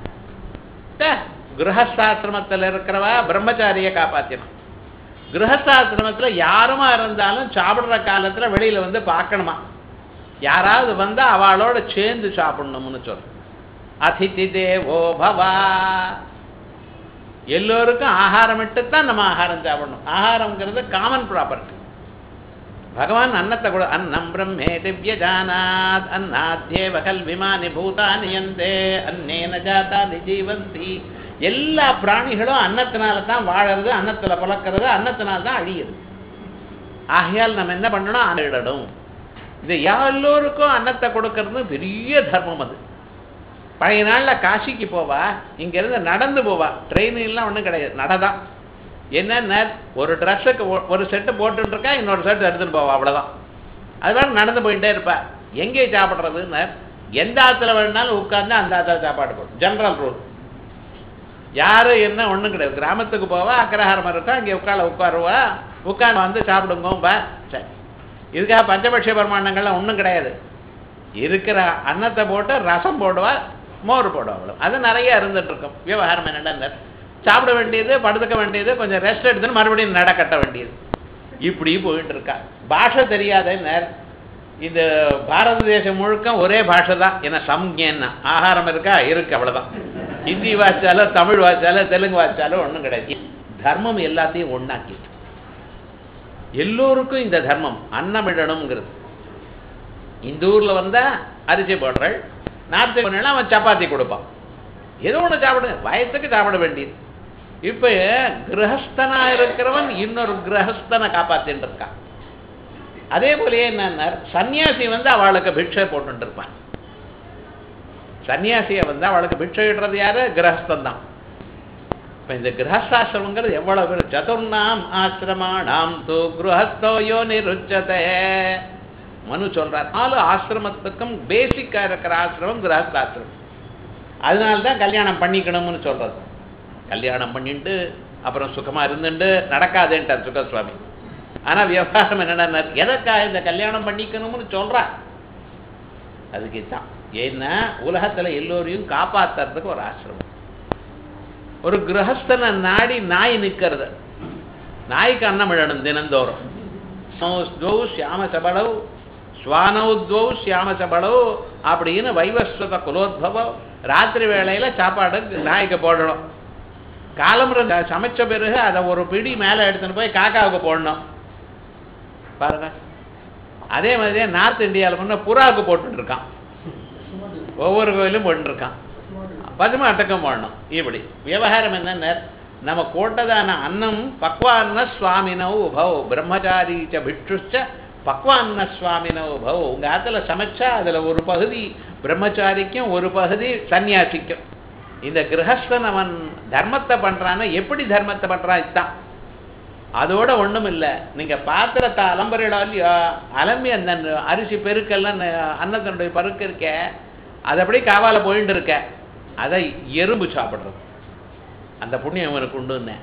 கிரகஸ்தாசிரமத்தில் இருக்கிறவா பிரம்மச்சாரியை காப்பாற்றணும் கிரகஸ்தாசிரமத்தில் யாருமா இருந்தாலும் சாப்பிட்ற காலத்தில் வெளியில் வந்து பார்க்கணுமா யாராவது வந்தா அவளோட சேர்ந்து சாப்பிடணும்னு சொல்ற அதிதி தேவோ பவா எல்லோருக்கும் ஆகாரம் தான் நம்ம ஆகாரம் சாப்பிடணும் ஆகாரம்ங்கிறது காமன் ப்ராப்பர்ட்டி பகவான் அன்னத்தை கூட அன்னம் பிரம்மே திவ்யஜானாத் அன்னாத்யேவ கல்விமானி பூதானி யந்தே அன்னேன ஜாதானி ஜீவந்தி எல்லா பிராணிகளும் அன்னத்தினால தான் வாழறது அன்னத்துல பழக்கிறது அன்னத்தினால தான் அழியுது ஆகையால் நம்ம என்ன பண்ணணும் அன்னிடணும் இது எல்லோருக்கும் அன்னத்தை கொடுக்கறது பெரிய தர்மம் அது பழைய நாளில் காசிக்கு போவா இங்கேருந்து நடந்து போவா ட்ரெயின்லாம் ஒன்றும் கிடையாது நடதான் என்னென்ன ஒரு ட்ரெஸ்ஸுக்கு ஒரு செட்டு போட்டுருக்கா இன்னொரு செட்டு எடுத்துன்னு போவா அவ்வளோதான் அது வேறு நடந்து போயிட்டே இருப்பா எங்கே சாப்பிட்றதுன்னு எந்த ஆற்றுல வேணுனாலும் உட்காந்து அந்த ஆற்றுல சாப்பாடு போடும் ஜென்ரல் ரூல் யாரு என்ன ஒன்றும் கிடையாது கிராமத்துக்கு போவா அக்கரஹாரம் இருக்கா இங்கே உட்கார உட்காருவா உட்காந்து வந்து சாப்பிடுங்கோம்பா சரி இதுக்காக பஞ்சபட்ச பிரமாண்டங்கள்லாம் ஒன்றும் கிடையாது இருக்கிற அன்னத்தை போட்டு ரசம் போடுவா மோர் போடுவா அவ்வளோ அது நிறைய இருந்துட்டு இருக்கும் விவகாரம் என்னடா சாப்பிட வேண்டியது படுத்துக்க வேண்டியது கொஞ்சம் ரெஸ்ட் எடுத்துன்னு மறுபடியும் நட கட்ட வேண்டியது இப்படி போயிட்டு இருக்கா பாஷை தெரியாதன்னு இந்த பாரத தேசம் முழுக்க ஒரே பாஷை தான் என்ன சம்ஞன்னா ஆகாரம் இருக்கா இருக்கு அவ்வளோதான் ஹிந்தி வாச்சாலும் தமிழ் வாச்சாலும் தெலுங்கு வாச்சாலும் ஒன்றும் கிடையாது தர்மம் எல்லாத்தையும் ஒண்ணாக்கி எல்லோருக்கும் இந்த தர்மம் அன்னமிடணுங்கிறது இந்த ஊரில் வந்தால் அரிசி போடுறாள் நார்த்து பண்ணா அவன் சப்பாத்தி கொடுப்பான் ஏதோ ஒன்று சாப்பிடுங்க வயசுக்கு சாப்பிட வேண்டியது இப்போ கிரகஸ்தனா இருக்கிறவன் இன்னொரு கிரகஸ்தனை காப்பாத்தின்னு இருக்கான் அதே போலயே என்ன சன்னியாசி வந்து அவளுக்கு பிக்ஷை போட்டுட்டு இருப்பான் சன்னியாசியை வந்து அவளுக்கு பிக்ஷை இடுறது யாரு கிரகஸ்தன் தான் இப்போ இந்த கிரகஸ்தாசிரமங்கிறது எவ்வளவு பேர் சதுர்ணாம் ஆசிரமாணாம் தூ கிரகஸ்தோ யோ நிருச்சதே மனு சொல்றார் நாலு ஆசிரமத்துக்கும் பேசிக்கா இருக்கிற ஆசிரமம் கிரகஸ்தாசிரமம் அதனால தான் கல்யாணம் பண்ணிக்கணும்னு சொல்றது கல்யாணம் பண்ணிட்டு அப்புறம் சுகமா இருந்துட்டு நடக்காதுன்ட்டார் சுகசுவாமி ஆனா விவகாரம் என்னடா எதற்காக இந்த கல்யாணம் பண்ணிக்கணும்னு சொல்றா அதுக்கு தான் ஏன்னா உலகத்துல எல்லோரையும் காப்பாத்துறதுக்கு ஒரு ஆசிரமம் ஒரு கிரகஸ்தனை நாடி நாய் நிற்கிறது நாய்க்கு அன்னம் விழணும் தினந்தோறும் ஸ்னௌ சியாம சபளவு ஸ்வானௌத்வௌ சியாம சபளவு அப்படின்னு வைவஸ்வத குலோத்பவம் ராத்திரி வேளையில சாப்பாடு நாய்க்கு போடணும் காலம்புற சமைச்ச பிறகு அதை ஒரு பிடி மேலே எடுத்துன்னு போய் காக்காவுக்கு போடணும் பாருங்க அதே மாதிரியே நார்த் இந்தியாவில் பண்ண புறாவுக்கு போட்டுட்டு இருக்கான் ஒவ்வொரு கோயிலும் போட்டுருக்கான் பசுமாட்டுக்கும் போடணும் இப்படி விவகாரம் என்னென்ன நம்ம போட்டதான அன்னம் பக்வான்ன சுவாமினோ உபவ் பிரம்மச்சாரி ச பிக்ஷுச்ச பக்வான்ன சுவாமினோ உபவ் உங்கள் ஆற்றுல சமைச்சா அதில் ஒரு பகுதி பிரம்மச்சாரிக்கும் ஒரு பகுதி சன்னியாசிக்கும் இந்த கிரகஸ்தன் அவன் தர்மத்தை பண்ணுறான்னா எப்படி தர்மத்தை பண்ணுறான் இதுதான் அதோட ஒன்றும் இல்லை நீங்கள் பாத்திரத்தை அலம்புறா இல்லையோ அலம்பி அந்த அரிசி பெருக்கெல்லாம் அன்னத்தினுடைய பருக்க இருக்க அது அப்படியே காவால போயிட்டு இருக்க அதை எறும்பு சாப்பிட்றது அந்த புண்ணியம் இவனுக்கு உண்டுன்னு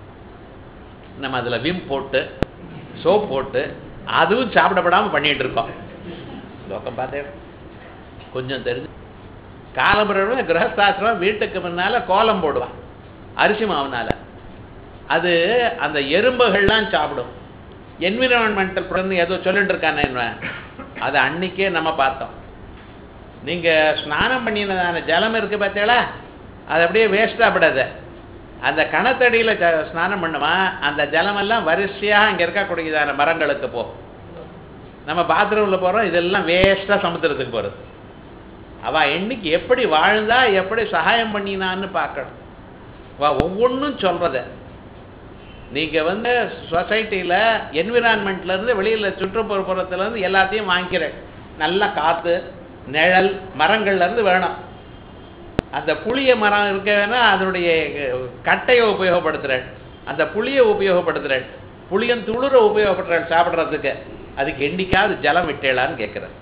நம்ம அதில் விம் போட்டு சோப் போட்டு அதுவும் சாப்பிடப்படாமல் பண்ணிட்டு இருக்கோம் லோக்கம் பார்த்தேன் கொஞ்சம் தெரிஞ்சு காலம்புறமே கிரகஸ்தாசிரமம் வீட்டுக்கு முன்னால கோலம் போடுவான் அரிசி மாவுனால அது அந்த எறும்புகள்லாம் சாப்பிடும் என்விரான்மெண்டல் பிறந்து ஏதோ சொல்லிட்டு இருக்கானே அதை அன்னைக்கே நம்ம பார்த்தோம் நீங்கள் ஸ்நானம் பண்ணினதான ஜலம் இருக்குது பார்த்தீங்களா அது அப்படியே வேஸ்ட்டாகப்படாது அந்த கணத்தடியில் ஜ ஸ்நானம் பண்ணுவான் அந்த ஜலமெல்லாம் வரிசையாக அங்கே இருக்கக்கூடியதான மரங்களுக்கு போ நம்ம பாத்ரூமில் போகிறோம் இதெல்லாம் வேஸ்ட்டாக சமுத்திரத்துக்கு போகிறது அவள் என்னைக்கு எப்படி வாழ்ந்தா எப்படி சகாயம் பண்ணினான்னு பார்க்கணும் வா ஒவ்வொன்றும் சொல்கிறத நீங்கள் வந்து சொசைட்டியில் என்விரான்மெண்ட்லேருந்து வெளியில் சுற்றுப்புறப்புறத்துலேருந்து எல்லாத்தையும் வாங்கிக்கிறேன் நல்லா காற்று நிழல் மரங்கள்லேருந்து வேணும் அந்த புளிய மரம் இருக்க வேணால் அதனுடைய கட்டையை உபயோகப்படுத்துகிறேன் அந்த புளியை உபயோகப்படுத்துகிறேன் புளியன் துளிரை உபயோகப்படுத்துகிறேன் சாப்பிட்றதுக்கு அதுக்கு என்னைக்காவது ஜலம் விட்டேலான்னு கேட்குறேன்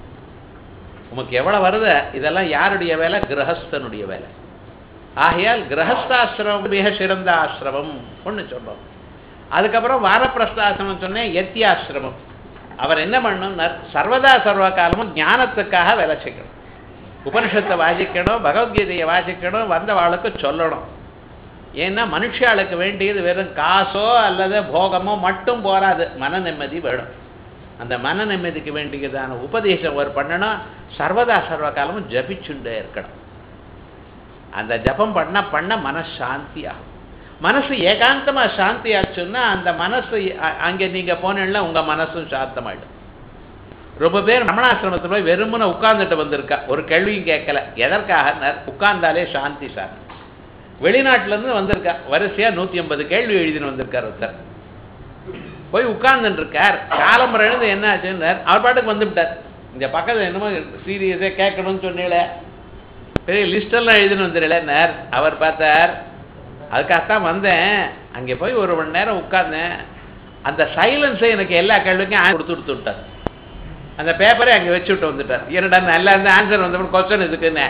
உமக்கு எவ்வளோ வருது இதெல்லாம் யாருடைய வேலை கிரகஸ்தனுடைய வேலை ஆகையால் கிரகஸ்தாசிரமம் மிக சிறந்த ஆசிரமம் ஒன்று சொல்றோம் அதுக்கப்புறம் வானப்பிரஸ்தாசிரமம் சொன்னேன் எத்தியாசிரமம் அவர் என்ன பண்ணணும்னார் சர்வதா சர்வ காலமும் ஞானத்துக்காக வேலை செய்யணும் உபனிஷத்தை வாசிக்கணும் பகவத்கீதையை வாசிக்கணும் வந்தவாளுக்கு சொல்லணும் ஏன்னா மனுஷாளுக்கு வேண்டியது வெறும் காசோ அல்லது போகமோ மட்டும் போராது மன நிம்மதி வேணும் அந்த மன நிம்மதிக்கு வேண்டியதான உபதேசம் அவர் பண்ணணும் சர்வதா சர்வ காலமும் ஜபிச்சுண்டே இருக்கணும் அந்த ஜபம் பண்ண பண்ண மனசாந்தி ஆகும் மனசு ஏகாந்தமாக சாந்தி ஆச்சுன்னா அந்த மனசு அ- அங்கே நீங்கள் போனீங்கன்னா உங்கள் மனசும் சாந்தமாயிடும் ரொம்ப பேர் ரமணாசிரமத்தில் போய் வெறுமனே உட்கார்ந்துட்டு வந்திருக்கா ஒரு கேள்வியும் கேட்கல எதற்காக உட்கார்ந்தாலே சாந்தி சார் வெளிநாட்டிலேருந்து வந்திருக்கா வரிசையாக நூற்றி ஐம்பது கேள்வி எழுதின்னு வந்திருக்கார் ஒருத்தர் போய் உட்கார்ந்துட்டு இருக்கார் காலம்பரம் எழுந்து என்ன ஆச்சுன்னார் அவர் பாட்டுக்கு வந்துவிட்டார் இந்த பக்கத்தில் என்னமோ சீரியஸே கேட்கணும்னு சொன்னீங்களே பெரிய லிஸ்டெல்லாம் எழுதின்னு வந்துடலன்னார் அவர் பார்த்தார் அதுக்காகத்தான் வந்தேன் அங்கே போய் ஒரு மணி நேரம் உட்கார்ந்தேன் அந்த சைலன்ஸை எனக்கு எல்லா கேள்விக்கும் ஆன் கொடுத்து கொடுத்து விட்டார் அந்த பேப்பரை அங்கே வச்சு விட்டு வந்துட்டார் என்னடா நல்லா இருந்த ஆன்சர் வந்தப்போ கொஸ்டின் இதுக்குன்னு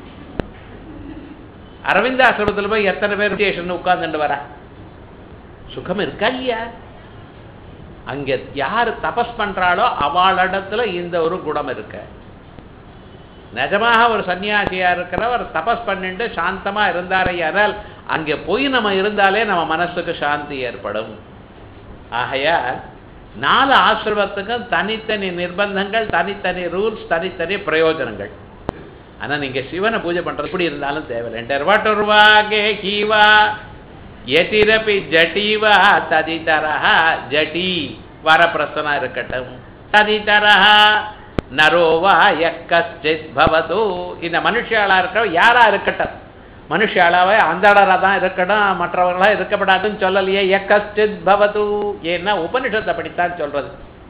அரவிந்த ஆசிரமத்தில் போய் எத்தனை பேர் ஸ்டேஷன் உட்கார்ந்துட்டு வரா சுகம் இருக்கா இல்லையா அங்கே யார் தபஸ் பண்றாளோ அவளிடத்துல இந்த ஒரு குணம் இருக்கு நிஜமாக ஒரு சன்னியாசியா இருக்கிறவர் தபஸ் பண்ணிட்டு சாந்தமா இருந்தாரையானால் அங்கே போய் நம்ம இருந்தாலே நம்ம மனசுக்கு சாந்தி ஏற்படும் ஆகையால் நாலு ஆசிரமத்துக்கும் தனித்தனி நிர்பந்தங்கள் தனித்தனி ரூல்ஸ் தனித்தனி பிரயோஜனங்கள் ஆனா நீங்க சிவனை பூஜை பண்றது எப்படி இருந்தாலும் தேவையில்லை வட்டுருவாகே கீவா எதிரப்பி ஜட்டீவா ததிதரஹா ஜட்டி வரப்பிரசனா இருக்கட்டும் ததிதரஹா நரோவா எக்கச்சித் பவது இந்த மனுஷியாளா இருக்கிற யாரா இருக்கட்டும் மனுஷியாளாவே அந்தடரா தான் இருக்கணும் மற்றவர்களா இருக்கப்படாதுன்னு சொல்லலையே எக்கச்சித் பவது ஏன்னா உபனிஷத்தை படித்தான் சொல்றது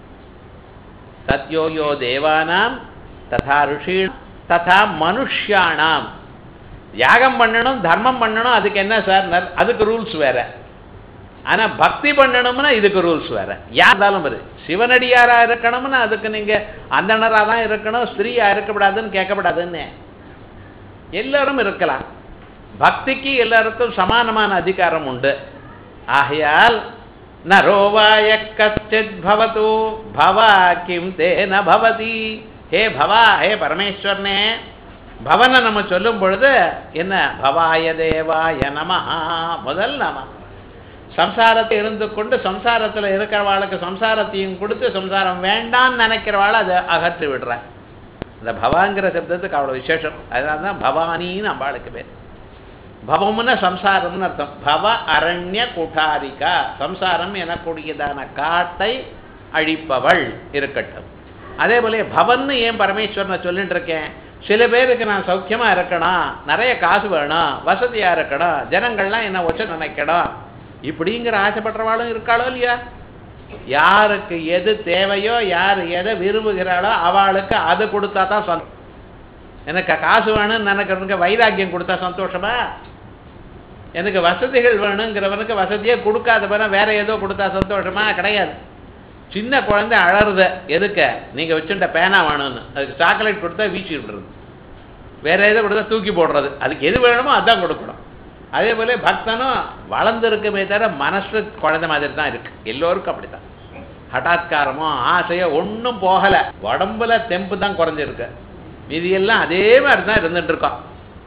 சத்யோ யோ தேவானாம் ததா ருஷி ததா மனுஷ்யானாம் யாகம் பண்ணணும் தர்மம் பண்ணணும் அதுக்கு என்ன சார் நர்- அதுக்கு ரூல்ஸ் வேற ஆனா பக்தி பண்ணணும்னா இதுக்கு ரூல்ஸ் வேற யார் இருந்தாலும் வரு சிவனடியாரா இருக்கணும்னா அதுக்கு நீங்க அந்தணரா தான் இருக்கணும் ஸ்திரீயா இருக்கக்கூடாதுன்னு கேட்கக்கூடாதுன்னு எல்லாரும் இருக்கலாம் பக்திக்கு எல்லாருக்கும் சமானமான அதிகாரம் உண்டு ஆகையால் நரோவாய கச்சித் பவது பவா கிம் தேன பவதி ஹே பவா ஹே பரமேஸ்வரனே பவனை நம்ம சொல்லும் பொழுது என்ன பவாய தேவாய நமஹா முதல் நம சம்சாரத்தை இருந்து கொண்டு சம்சாரத்தில் இருக்கிறவாளுக்கு சம்சாரத்தையும் கொடுத்து சம்சாரம் வேண்டாம்னு நினைக்கிறவாள் அதை அகற்றி விடுறேன் இந்த பவாங்கிற சப்தத்துக்கு அவ்வளோ விசேஷம் அதனால தான் பவானின்னு அம்பாளுக்கு பேர் பவம்னா சம்சாரம்னு அர்த்தம் பவ அரண்ய குடாரிகா சம்சாரம் எனக்கூடியதான காட்டை அழிப்பவள் இருக்கட்டும் அதே போல பவன்னு ஏன் பரமேஸ்வரனை சொல்லிட்டு இருக்கேன் சில பேருக்கு நான் சௌக்கியமா இருக்கணும் நிறைய காசு வேணும் வசதியா இருக்கணும் ஜனங்கள்லாம் என்ன வச்சு நினைக்கணும் இப்படிங்கிற ஆசைப்படுறவாளும் இருக்காளோ இல்லையா யாருக்கு எது தேவையோ யார் எதை விரும்புகிறாளோ அவளுக்கு அது கொடுத்தா தான் சந்தோஷம் எனக்கு காசு வேணும்னு நினைக்கிறவனுக்கு வைராக்கியம் கொடுத்தா சந்தோஷமா எனக்கு வசதிகள் வேணுங்கிறவனுக்கு வசதியே கொடுக்காதவன வேற ஏதோ கொடுத்தா சந்தோஷமா கிடையாது சின்ன குழந்தை அழறத எதுக்க நீங்க வச்சுட்ட பேனா வேணும்னு அதுக்கு சாக்லேட் கொடுத்தா வீசி விடுறது வேற ஏதோ கொடுத்தா தூக்கி போடுறது அதுக்கு எது வேணுமோ அதான் கொடுக்கணும் அதே போல பக்தனும் வளர்ந்துருக்குமே தவிர மனசு குழந்தை மாதிரி தான் இருக்கு எல்லோருக்கும் அப்படித்தான் ஹட்டாத்காரமோ ஆசையோ ஒன்றும் போகலை உடம்புல தெம்பு தான் குறைஞ்சிருக்கு மீதியெல்லாம் அதே மாதிரி தான் இருந்துட்டு இருக்கோம்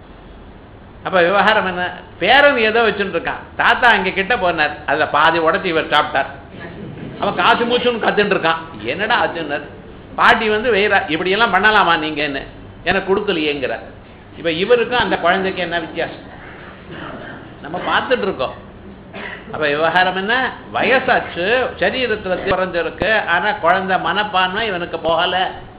அப்போ விவகாரம் என்ன பேரன் ஏதோ வச்சுட்டு இருக்கான் தாத்தா அங்கே கிட்ட போனார் அதில் பாதி உடச்சி இவர் சாப்பிட்டார் அவன் காசு மூச்சுன்னு கத்துட்டு இருக்கான் என்னடா ஆச்சுன்னார் பாட்டி வந்து வெயிறா இப்படியெல்லாம் பண்ணலாமா நீங்கன்னு எனக்கு கொடுக்கலையேங்கிற இப்போ இவருக்கும் அந்த குழந்தைக்கு என்ன வித்தியாசம் நம்ம பார்த்துட்டு இருக்கோம் அப்ப விவகாரம் என்ன வயசாச்சு சரீரத்துல குறைஞ்சிருக்கு ஆனா குழந்தை மனப்பான்மை இவனுக்கு போகல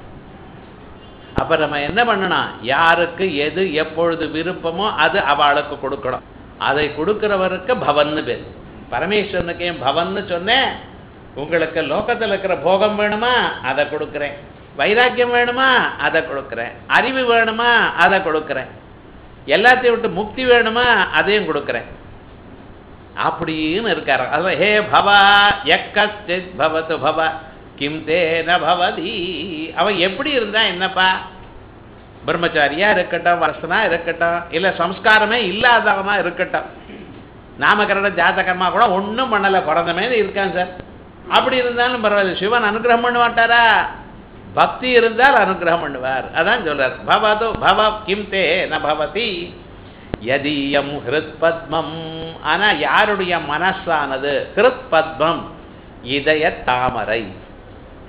அப்ப நம்ம என்ன பண்ணணும் யாருக்கு எது எப்பொழுது விருப்பமோ அது அவளுக்கு கொடுக்கணும் அதை கொடுக்கிறவருக்கு பவன்னு பேர் பரமேஸ்வரனுக்கு ஏன் பவன்னு சொன்னேன் உங்களுக்கு லோகத்தில் இருக்கிற போகம் வேணுமா அதை கொடுக்குறேன் வைராக்கியம் வேணுமா அதை கொடுக்குறேன் அறிவு வேணுமா அதை கொடுக்குறேன் எல்லாத்தையும் விட்டு முக்தி வேணுமா அதையும் கொடுக்குறேன் அப்படின்னு இருக்காரு அதான் ஹே பவா எக்கச்சித் பவத்து பவ கிம் தேன பவதி அவன் எப்படி இருந்தா என்னப்பா பிரம்மச்சாரியா இருக்கட்டும் வரசனா இருக்கட்டும் இல்ல சம்ஸ்காரமே இல்லாதவனா இருக்கட்டும் நாமகரண ஜாதகர்மா கூட ஒண்ணும் பண்ணல குறந்த மாதிரி இருக்கான் சார் அப்படி இருந்தாலும் பரவாயில்ல சிவன் அனுகிரகம் பண்ண மாட்டாரா பக்தி இருந்தால் அனுகிரகம் பண்ணுவார் அதான் சொல்றார் பவது பவ கிம் தே ந பவதி யதீயம் ஹிருத் பத்மம் ஆனா யாருடைய மனசானது ஹிருத் பத்மம் இதய தாமரை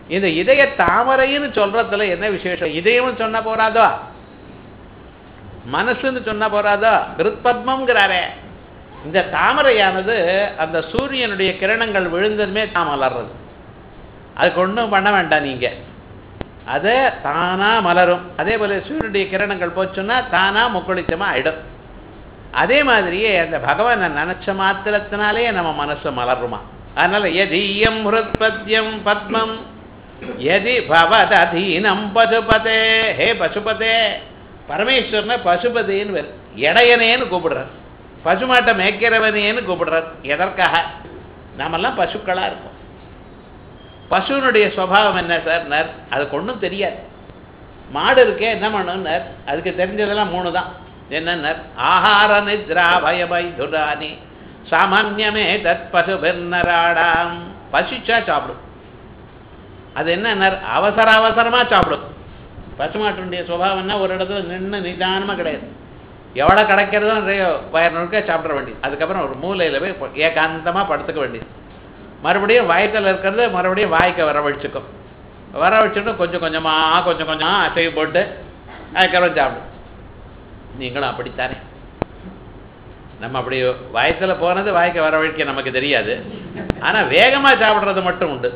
இந்த இதய தாமரைன்னு சொல்றதுல என்ன விசேஷம் இதயம்னு சொன்னா போறாதோ மனசுன்னு சொன்னா போறாதோ கிருத்பத்மங்கிறாரே இந்த தாமரையானது அந்த சூரியனுடைய கிரணங்கள் விழுந்ததுமே தான் மலர்றது அதுக்கு ஒன்றும் பண்ண வேண்டாம் நீங்க அது தானா மலரும் அதே போல சூரியனுடைய கிரணங்கள் போச்சுன்னா தானா முக்குளித்தமா ஆயிடும் அதே மாதிரியே அந்த பகவானை நினைச்ச மாத்திரத்தினாலே நம்ம மனசு மலருமா அதனால எதீயம் ஹிருத்பத்யம் பத்மம் எதி பவதீனம் பசுபதே ஹே பசுபதே பரமேஸ்வரனை பசுபதின்னு பேர் இடையனேன்னு கூப்பிடுறார் பசுமாட்டை மேய்க்கிறவனேன்னு கூப்பிடுறார் எதற்காக நாமெல்லாம் பசுக்களா இருக்கோம் பசுனுடைய சுவாவம் என்ன சார் நர் அதுக்கு ஒன்றும் தெரியாது மாடு இருக்கே என்ன பண்ணுன்னார் அதுக்கு தெரிஞ்சதெல்லாம் மூணு தான் என்னன்னார் ஆஹார நித்ரா பயபை துரானி சாமான்யமே தத் பசு பெருநராடாம் பசிச்சா சாப்பிடும் அது என்னன்னார் அவசர அவசரமா சாப்பிடும் பசுமாட்டுடைய சுபாவம்னா ஒரு இடத்துல நின்று நிதானமா கிடையாது எவ்வளோ கிடைக்கிறதோ நிறைய வயர் நுழுக்க சாப்பிட வேண்டியது அதுக்கப்புறம் ஒரு மூலையில் போய் ஏகாந்தமா படுத்துக்க வேண்டியது மறுபடியும் வயத்தில் இருக்கிறது மறுபடியும் வாய்க்க வரவழைச்சுக்கும் வரவழைச்சுட்டு கொஞ்சம் கொஞ்சமாக கொஞ்சம் கொஞ்சமாக அசைவு போட்டு அதுக்கப்புறம் சாப்பிடும் நீங்களும் அப்படித்தானே நம்ம அப்படி வயத்தில் போனது வாய்க்க வரவழைக்க நமக்கு தெரியாது ஆனால் வேகமாக சாப்பிட்றது மட்டும் உண்டு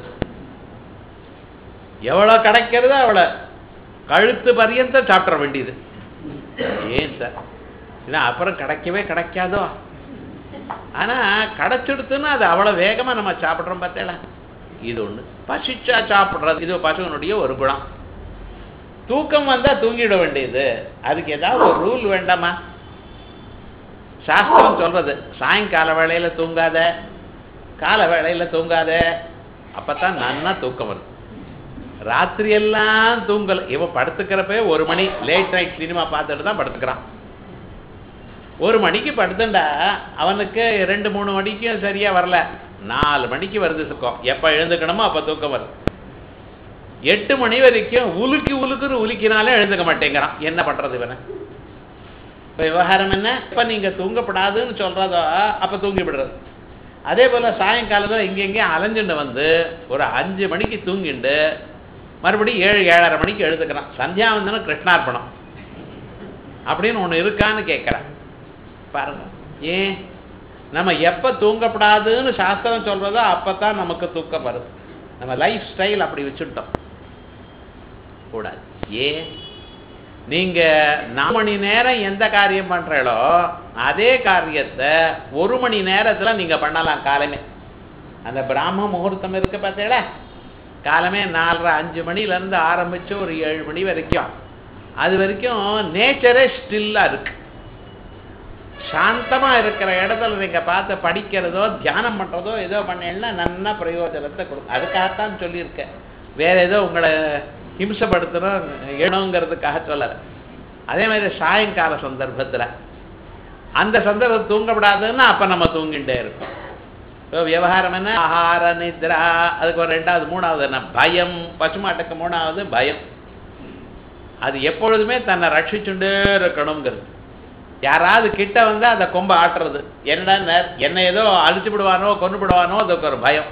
எவ்வளோ கிடைக்கிறதோ அவ்வளோ கழுத்து பரியந்தம் சாப்பிட வேண்டியது ஏன் சார் இல்லை அப்புறம் கிடைக்கவே கிடைக்காதோ ஆனால் கிடைச்சிடுத்துன்னா அது அவ்வளோ வேகமாக நம்ம சாப்பிட்றோம் பார்த்தேல இது ஒன்று பசிச்சா சாப்பிட்றது இது பசுவனுடைய ஒரு குணம் தூக்கம் வந்தால் தூங்கிட வேண்டியது அதுக்கு ஏதாவது ஒரு ரூல் வேண்டாமா சாஸ்திரம் சொல்றது சாயங்கால வேளையில தூங்காத கால வேளையில தூங்காத அப்பதான் நன்னா தூக்கம் வரும் ராத்திரி எல்லாம் தூங்கல இவன் படுத்துக்கிறப்ப ஒரு மணி லேட் நைட் சினிமா பார்த்துட்டு தான் படுத்துக்கிறான் ஒரு மணிக்கு படுத்துண்டா அவனுக்கு ரெண்டு மூணு மணிக்கும் சரியா வரல நாலு மணிக்கு வருது சுக்கம் எப்ப எழுந்துக்கணுமோ அப்ப தூக்கம் வருது எட்டு மணி வரைக்கும் உலுக்கி உலுக்குன்னு உலுக்கினாலே எழுந்துக்க மாட்டேங்கிறான் என்ன பண்றது இவனை இப்ப விவகாரம் என்ன இப்ப நீங்க தூங்கப்படாதுன்னு சொல்றதோ அப்ப தூங்கி விடுறது அதே போல சாயங்காலத்தில் இங்க இங்கேயும் அலைஞ்சுண்டு வந்து ஒரு அஞ்சு மணிக்கு தூங்கிண்டு மறுபடியும் ஏழு ஏழரை மணிக்கு எழுதுக்கிறான் சந்தியாவந்தனம் கிருஷ்ணார்ப்பணம் அப்படின்னு ஒண்ணு இருக்கான்னு கேட்குறேன் பாருங்க ஏன் நம்ம எப்போ தூங்கப்படாதுன்னு சாஸ்திரம் சொல்றதோ அப்பதான் நமக்கு தூக்கம் வருது நம்ம லைஃப் ஸ்டைல் அப்படி வச்சுட்டோம் கூடாது ஏன் நீங்க நாலு மணி நேரம் எந்த காரியம் பண்றீங்களோ அதே காரியத்தை ஒரு மணி நேரத்துல நீங்க பண்ணலாம் காலமே அந்த பிராம முகூர்த்தம் இருக்கு பார்த்தீங்களா காலமே நாலரை அஞ்சு மணில இருந்து ஆரம்பிச்சு ஒரு ஏழு மணி வரைக்கும் அது வரைக்கும் நேச்சரே ஸ்டில்லா இருக்கு சாந்தமா இருக்கிற இடத்துல நீங்க பார்த்து படிக்கிறதோ தியானம் பண்றதோ ஏதோ பண்ணீங்கன்னா நன்னா பிரயோஜனத்தை கொடுக்கும் அதுக்காகத்தான் சொல்லியிருக்கேன் வேற ஏதோ உங்களை ஹிம்சப்படுத்தணும் எழுங்கிறதுக்காக சொல்லலை அதே மாதிரி சாயங்கால சந்தர்ப்பத்துல அந்த சந்தர்ப்பம் தூங்கப்படாதுன்னா அப்ப நம்ம தூங்கிட்டே இருக்கோம் இப்போ விவகாரம் என்ன ஆகார நித்ரா அதுக்கு ஒரு ரெண்டாவது மூணாவது என்ன பயம் பசுமாட்டுக்கு மூணாவது பயம் அது எப்பொழுதுமே தன்னை ரட்சிச்சுட்டே இருக்கணுங்கிறது யாராவது கிட்ட வந்து அந்த கொம்பை ஆட்டுறது என்னடா என்ன ஏதோ அழிச்சு விடுவானோ கொண்டு விடுவானோ அதுக்கு ஒரு பயம்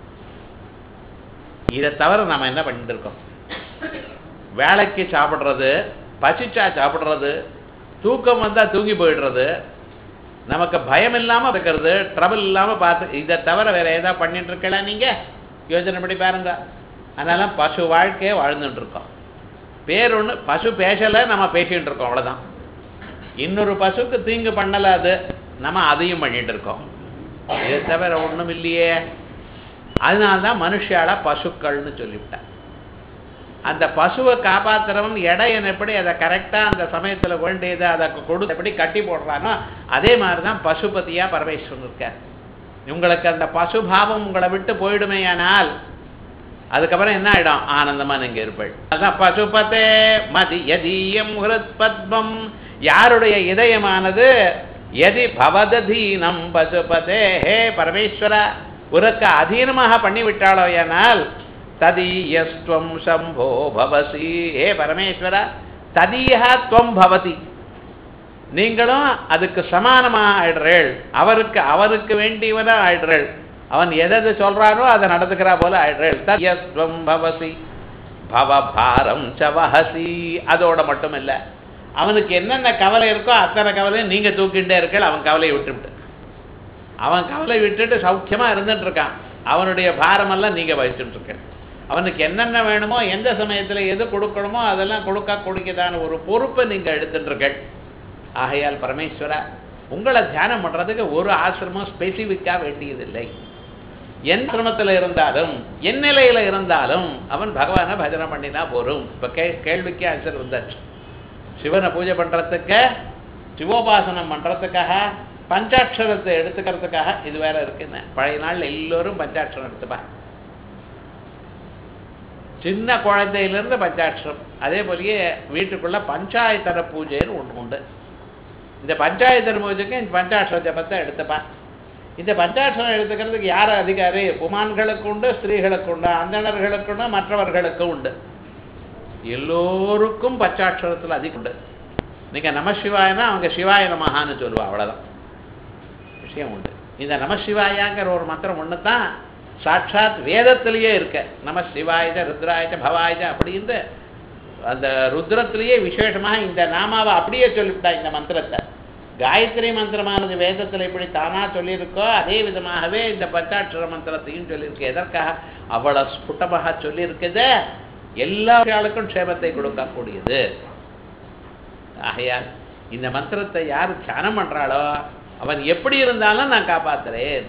இதை தவிர நம்ம என்ன பண்ணிட்டு இருக்கோம் வேலைக்கு சாப்பிட்றது பசிச்சா சாப்பிட்றது தூக்கம் வந்தா தூங்கி போயிடுறது நமக்கு பயம் இல்லாம இருக்கிறது ட்ரபிள் இல்லாம பார்த்து இதை தவிர வேற ஏதாவது பண்ணிட்டு இருக்கலாம் நீங்க யோசனை பண்ணி பாருங்க அதனால பசு வாழ்க்கையை வாழ்ந்துட்டு இருக்கோம் பேர் ஒண்ணு பசு பேசல நம்ம பேசிட்டு இருக்கோம் அவ்வளவுதான் இன்னொரு பசுக்கு தீங்கு பண்ணல அது நம்ம அதையும் பண்ணிட்டு இருக்கோம் இதை தவிர ஒண்ணும் இல்லையே அதனால்தான் மனுஷால பசுக்கள்னு சொல்லிவிட்டேன் அந்த பசுவை காப்பாத்துறவன் இடையன் எப்படி அதை கரெக்டாக அந்த சமயத்தில் வேண்டியதை அதை கொடு எப்படி கட்டி போடுறானோ அதே மாதிரி தான் பசுபதியா பரமேஸ்வரன் இருக்கார் உங்களுக்கு அந்த பசுபாவம் உங்களை விட்டு போயிடுமேயானால் அதுக்கப்புறம் என்ன ஆயிடும் ஆனந்தமா நீங்க இருப்பள் அதான் பசுபதே மதி யதீயம் ஹிருத் பத்மம் யாருடைய இதயமானது எதி பவததீனம் பசுபதே ஹே பரமேஸ்வரா உனக்கு அதீனமாக பண்ணி விட்டாளோ ஏனால் ததீயஸ்துவம் சம்போ பவசி ஹே பரமேஸ்வர ததீயா துவம் பவதி நீங்களும் அதுக்கு சமானமாக ஆயிடுறேள் அவருக்கு அவருக்கு வேண்டியவனா ஆயிடுறேள் அவன் எதை எதை சொல்றானோ அதை நடந்துக்கிறா போல ஆயிடுறேன் யஸ்வம் பவசி பவபாரம் சவஹசி அதோட மட்டும் இல்லை அவனுக்கு என்னென்ன கவலை இருக்கோ அத்தனை கவலையும் நீங்க தூக்கிட்டே இருக்கல அவன் கவலையை விட்டுவிட்டு அவன் கவலை விட்டுட்டு சௌக்கியமா இருந்துட்டு இருக்கான் அவனுடைய பாரமெல்லாம் நீங்க வகிச்சுட்டு இருக்க அவனுக்கு என்னென்ன வேணுமோ எந்த சமயத்துல எது கொடுக்கணுமோ அதெல்லாம் கொடுக்க கொடுக்கதான ஒரு பொறுப்பை நீங்க எடுத்துட்டு இருக்க ஆகையால் பரமேஸ்வரா உங்களை தியானம் பண்றதுக்கு ஒரு ஆசிரமம் ஸ்பெசிஃபிக்கா வேண்டியதில்லை என் சிரமத்தில் இருந்தாலும் என் நிலையில இருந்தாலும் அவன் பகவானை பஜனை பண்ணினா போரும் இப்ப கே கேள்விக்கு ஆன்சர் வந்தாச்சு சிவனை பூஜை பண்றதுக்கு சிவோபாசனம் பண்றதுக்காக பஞ்சாட்சரத்தை எடுத்துக்கிறதுக்காக இது வேற இருக்குன்னு பழைய நாள் எல்லோரும் பஞ்சாட்சரம் எடுத்துப்பா சின்ன குழந்தையிலிருந்து பஞ்சாட்சரம் அதே போலயே வீட்டுக்குள்ள பஞ்சாயத்தர பூஜைன்னு ஒன்று உண்டு இந்த பஞ்சாயத்தர பூஜைக்கு இந்த பஞ்சாட்சர ஜபத்தை எடுத்துப்பா இந்த பஞ்சாட்சரம் எடுத்துக்கிறதுக்கு யார் அதிகாரி புமான்களுக்கு உண்டு ஸ்திரீகளுக்கு உண்டு அந்தணர்களுக்கு உண்டு மற்றவர்களுக்கும் உண்டு எல்லோருக்கும் பச்சாட்சரத்தில் அதிகம் உண்டு நீங்கள் நமசிவாயனா அவங்க சிவாய நமகான்னு சொல்லுவா அவ்வளோதான் விஷயம் உண்டு இந்த நமசிவாயாங்கிற ஒரு மந்திரம் ஒன்று தான் சாட்சாத் வேதத்திலேயே இருக்க நம சிவாயஜ ருத்ராயஜ பவாயஜ அப்படின்னு அந்த ருத்ரத்திலேயே விசேஷமாக இந்த நாமாவை அப்படியே சொல்லிவிட்டா இந்த மந்திரத்தை காயத்ரி மந்திரமானது வேதத்தில் எப்படி தானா சொல்லியிருக்கோ அதே விதமாகவே இந்த பஞ்சாட்சர மந்திரத்தையும் சொல்லியிருக்கு எதற்காக அவ்வளவு ஸ்புட்டமாக சொல்லியிருக்குது எல்லா ஆளுக்கும் க்ஷேமத்தை கொடுக்கக்கூடியது ஆகையால் இந்த மந்திரத்தை யார் தியானம் பண்றாளோ அவன் எப்படி இருந்தாலும் நான் காப்பாத்துறேன்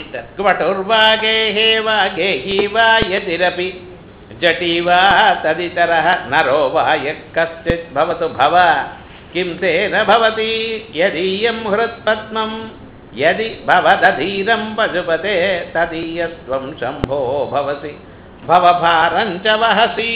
அப்படின்ட்டு ஜட்டி வா ததிதர நரோ வா கஷ்டித் பவத்து பவ கிம் தேன பவதி யதீயம் ஹிருத்பத்மம் யதி பவததீரம் பசுபதே ததீயத்வம் சம்போ பவசி भवभारञ्च वहसि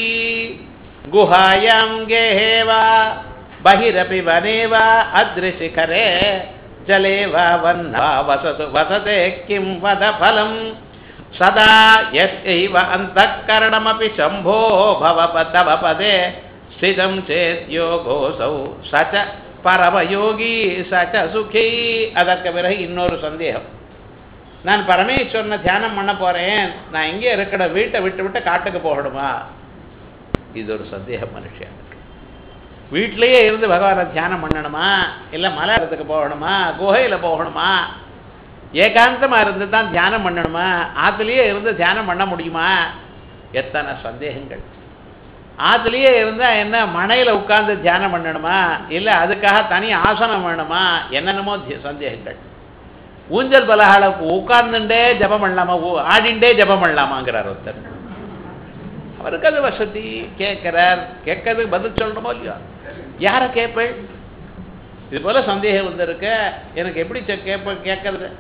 गुहायां गेहे वा बहिरपि वने वा अदृशिखरे जले वा वह्ना वसतु वसते किं वद फलं सदा यस्यैव अन्तःकरणमपि शम्भो भव तव पदे स्थितं चेत् योगोऽसौ स च பரமயோகி சச்ச சுகி அதற்கு பிறகு இன்னொரு சந்தேகம் நான் பரமேஸ்வரனை தியானம் பண்ண போறேன் நான் எங்கே இருக்கிற வீட்டை விட்டு விட்டு காட்டுக்கு போகணுமா இது ஒரு சந்தேகம் மனுஷனுக்கு வீட்டிலேயே இருந்து பகவானை தியானம் பண்ணணுமா இல்லை மலையறதுக்கு போகணுமா குகையில் போகணுமா ஏகாந்தமாக இருந்து தான் தியானம் பண்ணணுமா ஆற்றுலேயே இருந்து தியானம் பண்ண முடியுமா எத்தனை சந்தேகங்கள் ஆற்றுலேயே இருந்தால் என்ன மனையில் உட்கார்ந்து தியானம் பண்ணணுமா இல்லை அதுக்காக தனி ஆசனம் வேணுமா என்னென்னமோ சந்தேகங்கள் ஊஞ்சல் பலகால உட்கார்ந்துட்டே ஜபம் பண்ணலாமா ஆடிண்டே ஜபம் பண்ணலாமாங்கிறார் ஒருத்தர் அவருக்கு அது வசதி கேட்கிறார் கேட்கறதுக்கு பதில் சொல்லணுமோ இல்லையோ யாரை கேட்பேள் இது போல சந்தேகம் வந்திருக்க எனக்கு எப்படி கேட்ப கேட்கறது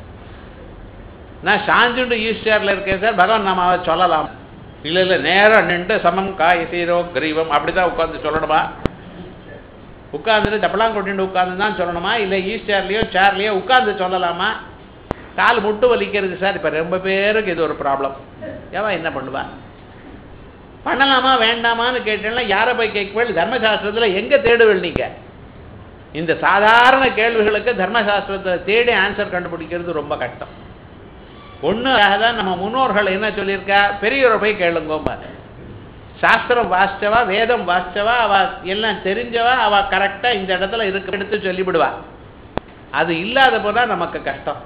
நான் சாஞ்சுண்டு ஈஸ்டர்ல இருக்கேன் சார் பகவான் நாமாவை சொல்லலாம் இல்லை இல்லை நேரம் நின்று சமம் காய் சீரோ கிரீவம் அப்படிதான் உட்காந்து சொல்லணுமா உட்காந்துட்டு தப்பலாம் கொட்டிட்டு உட்காந்து தான் சொல்லணுமா இல்லை ஈஸ்டர்லேயோ சேர்லேயோ உட்காந்து சொல்லலாமா கால் முட்டு வலிக்கிறது சார் இப்போ ரொம்ப பேருக்கு இது ஒரு ப்ராப்ளம் ஏவா என்ன பண்ணுவா பண்ணலாமா வேண்டாமான்னு கேட்டேன்னா யாரை போய் கேட்கவேள் தர்மசாஸ்திரத்தில் எங்கே தேடுவேள் நீங்கள் இந்த சாதாரண கேள்விகளுக்கு தர்மசாஸ்திரத்தில் தேடி ஆன்சர் கண்டுபிடிக்கிறது ரொம்ப கஷ்டம் ஒன்று தான் நம்ம முன்னோர்கள் என்ன சொல்லியிருக்கா பெரியவரை போய் கேளுங்கோம்ப சாஸ்திரம் வாசிச்சவா வேதம் வாசிச்சவா அவ எல்லாம் தெரிஞ்சவா அவ கரெக்டாக இந்த இடத்துல இருக்க எடுத்து சொல்லிவிடுவா அது இல்லாத போனால் நமக்கு கஷ்டம்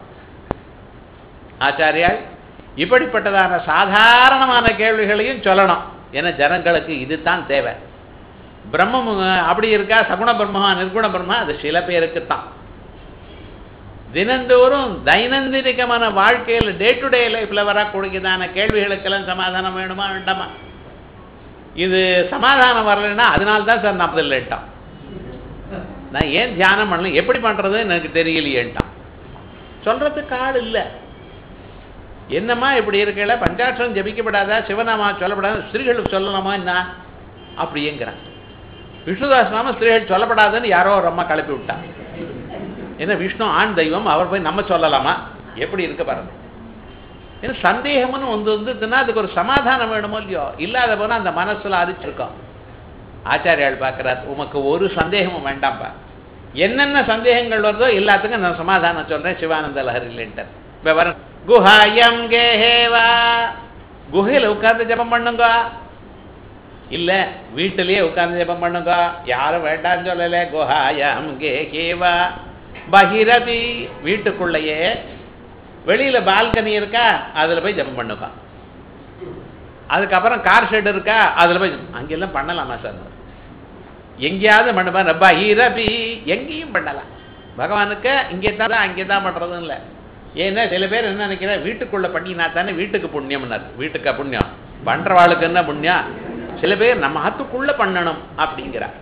ஆச்சாரியால் இப்படிப்பட்டதான சாதாரணமான கேள்விகளையும் சொல்லணும் ஏன்னா ஜனங்களுக்கு இதுதான் தேவை பிரம்மம் அப்படி இருக்கா சகுண பிரம்மமா நிர்குண பிரம்மா அது சில பேருக்கு தான் தினந்தோறும் தைனந்தினிகமான வாழ்க்கையில் டே டு டே லைஃப்பில் வரக்கூடியதான கேள்விகளுக்கெல்லாம் சமாதானம் வேணுமா வேண்டாமா இது சமாதானம் வரலைன்னா அதனால தான் சார் நான் பதில் லேட்டான் நான் ஏன் தியானம் பண்ணல எப்படி பண்ணுறதுன்னு எனக்கு தெரியலையேன்ட்டான் சொல்கிறதுக்கு ஆள் இல்லை என்னம்மா இப்படி இருக்கல பஞ்சாட்சரம் ஜபிக்கப்படாதா சிவநாமா சொல்லப்படாத ஸ்திரீகளுக்கு சொல்லலாமா என்ன அப்படிங்கிறான் விஷ்ணுதாஸ் நாம ஸ்திரீகள் சொல்லப்படாதுன்னு யாரோ ஒரு அம்மா கிளப்பி விட்டான் ஏன்னா விஷ்ணு ஆண் தெய்வம் அவர் போய் நம்ம சொல்லலாமா எப்படி இருக்க பாருங்க ஏன்னா சந்தேகம்னு வந்து வந்துதுன்னா அதுக்கு ஒரு சமாதானம் வேணுமோ இல்லையோ இல்லாத போனால் அந்த மனசுல அரிச்சிருக்கோம் ஆச்சாரியால் பார்க்குறார் உமக்கு ஒரு சந்தேகமும் வேண்டாம்ப்பா என்னென்ன சந்தேகங்கள் வருதோ எல்லாத்துக்கும் நான் சமாதானம் சொல்கிறேன் சிவானந்த லஹரிலேன்ட்டு விவரம் குஹாயம் கேஹேவா குகையில் உட்கார்ந்து ஜெபம் பண்ணுங்க இல்ல வீட்டிலேயே உட்கார்ந்து ஜெபம் பண்ணுங்க யாரும் வேண்டாம்னு சொல்லல குஹாயம் கேஹேவா பகிரபி வீட்டுக்குள்ளேயே வெளியில பால்கனி இருக்கா அதுல போய் ஜெபம் பண்ணுங்க அதுக்கப்புறம் கார் ஷெட் இருக்கா அதுல போய் அங்கெல்லாம் பண்ணலாமா சார் எங்கேயாவது பண்ணுவேன் பகிரபி எங்கேயும் பண்ணலாம் பகவானுக்கு இங்கே தான் அங்கே தான் பண்ணுறதும் இல்லை ஏன்னா சில பேர் என்ன நினைக்கிற வீட்டுக்குள்ளே பண்ணினா தானே வீட்டுக்கு புண்ணியம்னாரு வீட்டுக்கா புண்ணியம் பண்ணுறவாளுக்கு என்ன புண்ணியம் சில பேர் நம்ம ஆத்துக்குள்ளே பண்ணணும் அப்படிங்கிறார்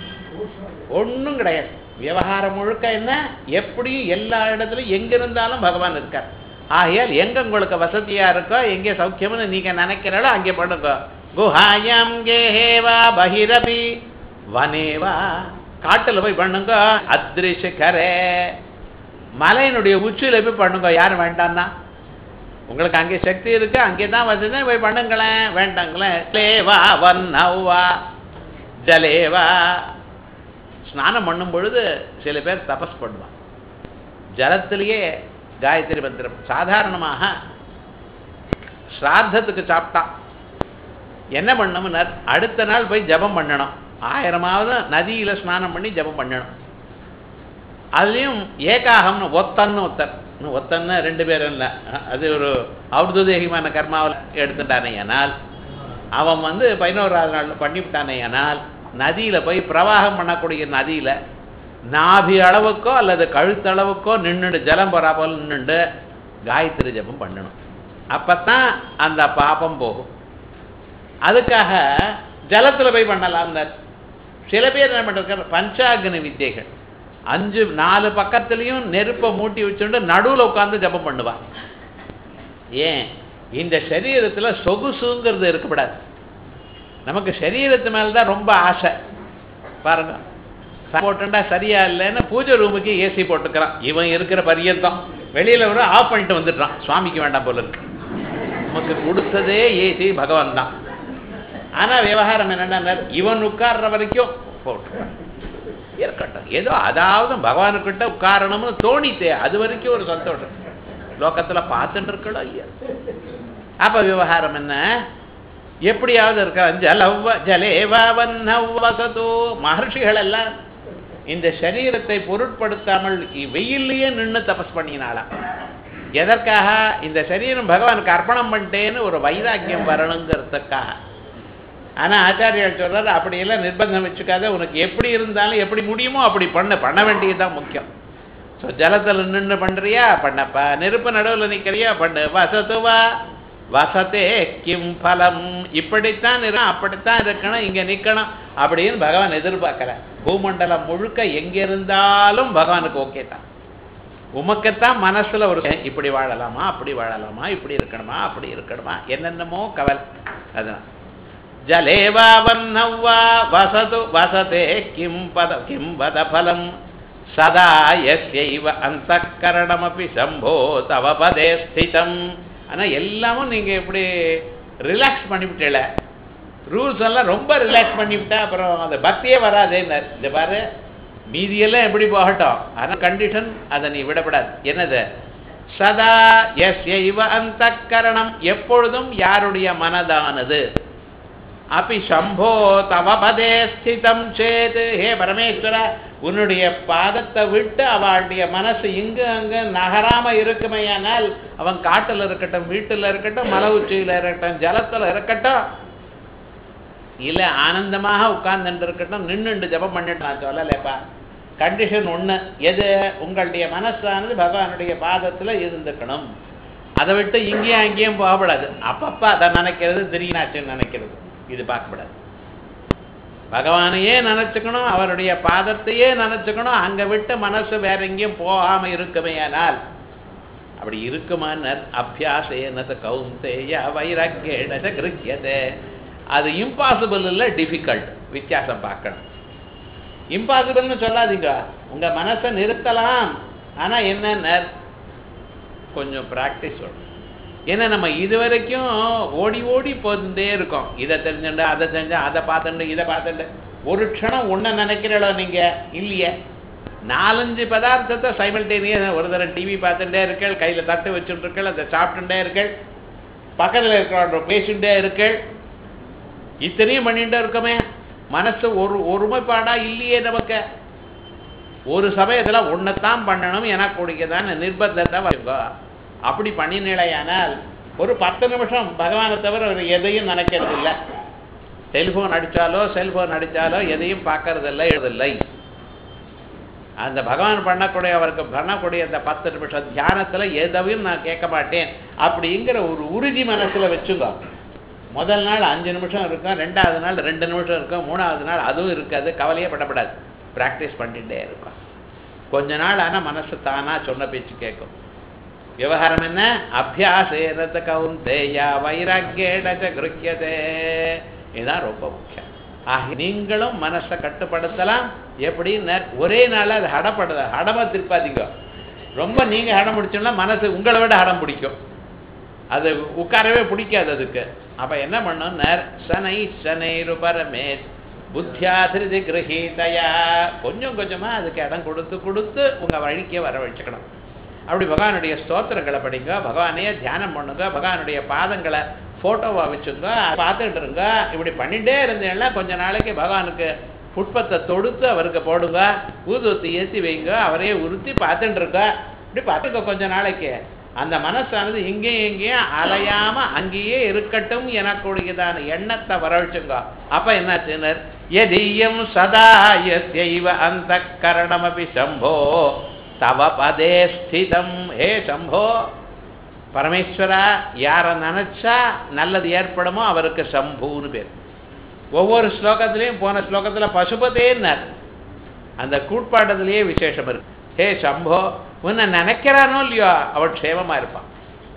ஒன்றும் கிடையாது விவகாரம் முழுக்க என்ன எப்படியும் எல்லா இடத்துலையும் எங்க இருந்தாலும் பகவான் இருக்கார் ஆகையால் எங்க உங்களுக்கு வசதியா இருக்கோ எங்கே சௌக்கியம்னு நீங்க நினைக்கிறாளோ அங்கே பண்ணுங்க குஹாயம் கேஹேவா பகிரபி வனேவா காட்டுல போய் பண்ணுங்க அத்ரிஷகரே மலையினுடைய உச்சியில போய் பண்ணுங்க யாரும் வேண்டாம்னா உங்களுக்கு அங்கே சக்தி இருக்கு அங்கே தான் வசதி போய் பண்ணுங்களேன் வேண்டாங்களேன் லேவா வன்னவா ஜலேவா ஸ்நானம் பண்ணும் பொழுது சில பேர் தபஸ் பண்ணுவான் ஜலத்திலேயே காயத்ரி மந்திரம் சாதாரணமாக ஸ்ராத்தத்துக்கு சாப்பிட்டா என்ன பண்ணணும்னார் அடுத்த நாள் போய் ஜபம் பண்ணணும் ஆயிரமாவது நதியில ஸ்நானம் பண்ணி ஜபம் பண்ணணும் அதுலேயும் ஏகாகம்னு ஒத்தன்னு ஒத்தன் இன்னும் ஒத்தன்னு ரெண்டு பேரும் இல்லை அது ஒரு ஔதுதேகிமான கர்மாவில் எடுத்துட்டானே ஆனால் அவன் வந்து பதினோராவது நாள் பண்ணிவிட்டானே ஆனால் நதியில் போய் பிரவாகம் பண்ணக்கூடிய நதியில் நாபி அளவுக்கோ அல்லது கழுத்தளவுக்கோ நின்றுட்டு ஜலம் போறா போல் நின்றுண்டு காயத்ரி ஜபம் பண்ணணும் அப்பத்தான் அந்த பாபம் போகும் அதுக்காக ஜலத்தில் போய் பண்ணலாம்னார் சில பேர் என்ன பண்ணிருக்காரு பஞ்சாக்னி வித்தைகள் அஞ்சு நாலு பக்கத்துலேயும் நெருப்பை மூட்டி வச்சுட்டு நடுவில் உட்காந்து ஜபம் பண்ணுவான் ஏன் இந்த சரீரத்தில் சொகுசுங்கிறது இருக்கக்கூடாது நமக்கு சரீரத்து மேலே தான் ரொம்ப ஆசை பாருங்க fan போட்டுண்டா சரியா இல்லைன்னு பூஜை ரூமுக்கு ஏசி போட்டுக்கிறான் இவன் இருக்கிற பரியந்தம் வெளியில வர ஆஃப் பண்ணிட்டு வந்துடுறான் சுவாமிக்கு வேண்டாம் போல இருக்கு நமக்கு கொடுத்ததே ஏசி பகவான் தான் ஆனா விவகாரம் என்னன்னா இவன் உட்கார்ற வரைக்கும் போட்டுக்கிறான் இருக்கட்டும் ஏதோ அதாவது பகவானுக்கிட்ட உட்காரணும்னு தோணித்தே அது வரைக்கும் ஒரு சந்தோஷம் லோகத்துல பார்த்துட்டு இருக்கணும் இல்லையா அப்ப விவகாரம் என்ன எப்படியாவது இருக்க ஜலவ ஜலேவசது மகர்ஷிகள் எல்லாம் இந்த சரீரத்தை பொருட்படுத்தாமல் இ- வெயில்லையே நின்று தபஸ் பண்ணினாலாம் எதற்காக இந்த சரீரம் பகவானுக்கு அர்ப்பணம் பண்ணிட்டேன்னு ஒரு வைராக்கியம் வரணுங்கிறதுக்காக ஆனா ஆச்சாரியால் சொல்றாரு அப்படியெல்லாம் நிர்பந்தம் வச்சுக்காத உனக்கு எப்படி இருந்தாலும் எப்படி முடியுமோ அப்படி பண்ண பண்ண வேண்டியதுதான் முக்கியம் ஸோ ஜலத்தில் நின்று பண்றியா பண்ணப்பா நெருப்பு நடுவில் நிற்கிறியா பண்ணு வசத்துவா வசத்தே கிம் பலம் இப்படித்தான் இருக்கணும் அப்படித்தான் இருக்கணும் இங்க நிக்கணும் அப்படின்னு பகவான் எதிர்பார்க்கல பூமண்டலம் முழுக்க எங்க இருந்தாலும் பகவானுக்கு ஓகே தான் உமக்குத்தான் மனசுல ஒரு இப்படி வாழலாமா அப்படி வாழலாமா இப்படி இருக்கணுமா அப்படி இருக்கணுமா என்னென்னமோ கவல் அதுதான் ஜலேவா வன்னவ்வா வசது வசதே கிம் பத கிம் வத பலம் சதா யஸ்யைவ அந்தக்கரணமபி சம்போ தவ பதே ஸ்திதம் ஆனா எல்லாமும் நீங்க இப்படி ரிலாக்ஸ் பண்ணிவிட்டல ரூல்ஸ் எல்லாம் ரொம்ப ரிலாக்ஸ் பண்ணிவிட்டா அப்புறம் அந்த பக்தியே வராதேன்னார் இந்த பாரு மீதியெல்லாம் எப்படி போகட்டும் ஆனால் கண்டிஷன் அதை நீ விடப்படாது என்னது சதா யஸ்யைவ அந்தக்கரணம் எப்பொழுதும் யாருடைய மனதானது அப்படி சம்போ தவ பதே ஸ்திதம் சேது ஹே பரமேஸ்வர உன்னுடைய பாதத்தை விட்டு அவளுடைய மனசு இங்கு அங்கு நகராம இருக்குமையானால் அவன் காட்டுல இருக்கட்டும் வீட்டுல இருக்கட்டும் மலை உச்சியில இருக்கட்டும் ஜலத்துல இருக்கட்டும் இல்ல ஆனந்தமாக உட்கார்ந்துட்டு இருக்கட்டும் நின்னுண்டு ஜெபம் பண்ணிட்டு நான் சொல்லலைப்பா கண்டிஷன் ஒண்ணு எது உங்களுடைய மனசானது பகவானுடைய பாதத்துல இருந்துக்கணும் அதை விட்டு இங்கேயும் அங்கேயும் போகக்கூடாது அப்பப்ப அதை நினைக்கிறது திடீர்னாச்சுன்னு நினைக்கிறது இது பார்க்கப்படாது பகவானையே நினைச்சுக்கணும் அவருடைய பாதத்தையே நினைச்சுக்கணும் அங்க விட்டு மனசு வேற எங்கேயும் போகாம இருக்குமேயானால் அப்படி இருக்குமான்னர் அபியாசேனத கௌந்தேய வைராக்கியேன ச கிருஹ்யதே அது இம்பாசிபிள் இல்லை டிஃபிகல்ட் வித்தியாசம் பார்க்கணும் இம்பாசிபிள்னு சொல்லாதீங்க உங்க மனசை நிறுத்தலாம் ஆனா என்ன கொஞ்சம் ப்ராக்டிஸ் வேணும் ஏன்னா நம்ம இது வரைக்கும் ஓடி ஓடி போந்துட்டே இருக்கோம் இதை தெரிஞ்சுண்டு அதை தெரிஞ்சு அதை பார்த்துண்டு இதை பார்த்துண்டு ஒரு க்ஷணம் ஒன்றை நினைக்கிறீங்களோ நீங்க இல்லையே நாலஞ்சு பதார்த்தத்தை சைமல்டேனியாக ஒரு தடவை டிவி பார்த்துட்டே இருக்கள் கையில் தட்டு வச்சுட்டு இருக்கள் அதை சாப்பிட்டுட்டே இருக்கள் பக்கத்தில் இருக்கிற பேசிட்டே இருக்கள் இத்தனையும் பண்ணிட்டே இருக்கோமே மனசு ஒரு ஒருமைப்பாடா இல்லையே நமக்கு ஒரு சமயத்துல ஒன்றைத்தான் பண்ணணும் எனக்கூடியதான நிர்பந்தத்தை வச்சுக்கோ அப்படி பண்ணினேலையானால் ஒரு பத்து நிமிஷம் பகவானை தவிர வேறு எதையும் நினைக்கிறது இல்லை டெலிஃபோன் அடித்தாலோ செல்ஃபோன் அடித்தாலோ எதையும் பார்க்கறதில்லை எழுதில்லை அந்த பகவான் பண்ணக்கூடிய அவருக்கு பண்ணக்கூடிய அந்த பத்து நிமிஷம் தியானத்தில் எதையும் நான் கேட்க மாட்டேன் அப்படிங்கிற ஒரு உறுதி மனசில் வச்சுங்க முதல் நாள் அஞ்சு நிமிஷம் இருக்கும் ரெண்டாவது நாள் ரெண்டு நிமிஷம் இருக்கும் மூணாவது நாள் அதுவும் இருக்காது கவலையே படப்படாது ப்ராக்டிஸ் பண்ணிகிட்டே இருக்கும் கொஞ்ச நாள் ஆனால் மனசு தானாக சொன்ன பேச்சு கேட்கும் விவகாரம் என்ன அபியாசேரத கவுந்தேயா வைராக்கியேடச்ச கிருக்கியதே இதுதான் ரொம்ப முக்கியம் ஆக நீங்களும் மனசை கட்டுப்படுத்தலாம் எப்படின்னு ஒரே நாள் அது ஹடப்படுத ஹடமாக திருப்பாதீங்க ரொம்ப நீங்கள் ஹடம் பிடிச்சோம்னா மனசு உங்களை விட ஹடம் பிடிக்கும் அது உட்காரவே பிடிக்காது அதுக்கு அப்போ என்ன பண்ணணும் நர் சனை சனைரு பரமேத் புத்தியாதிருதி கிரகீதையா கொஞ்சம் கொஞ்சமாக அதுக்கு இடம் கொடுத்து கொடுத்து உங்கள் வழிக்கே வர வச்சுக்கணும் அப்படி பகவானுடைய ஸ்தோத்திரங்களை படிங்க பகவானையே தியானம் பண்ணுங்க பகவானுடைய பாதங்களை ஃபோட்டோவை வச்சுங்க பார்த்துட்டு இருங்க இப்படி பண்ணிகிட்டே இருந்தேன்னா கொஞ்ச நாளைக்கு பகவானுக்கு புட்பத்தை தொடுத்து அவருக்கு போடுங்க ஊதுவத்தி ஏற்றி வைங்க அவரையே உறுத்தி பார்த்துட்டு இருங்க இப்படி பார்த்துக்க கொஞ்ச நாளைக்கு அந்த மனசானது இங்கேயும் இங்கேயும் அலையாம அங்கேயே இருக்கட்டும் எனக்கூடியதான எண்ணத்தை வரவழைச்சுங்க அப்ப என்னாச்சுன்னு எதியம் சதா எஸ்யைவ அந்த கரணமபி சம்போ தவ பதே ஸ்திதம் ஹே சம்போ பரமேஸ்வரா யாரை நினைச்சா நல்லது ஏற்படுமோ அவருக்கு சம்புன்னு பேர் ஒவ்வொரு ஸ்லோகத்திலையும் போன ஸ்லோகத்தில் பசுபதேன்னார் அந்த கூட்பாட்டத்திலேயே விசேஷம் இருக்கு ஹே சம்போ உன்னை நினைக்கிறானோ இல்லையோ அவன் க்ஷேமமாக இருப்பான்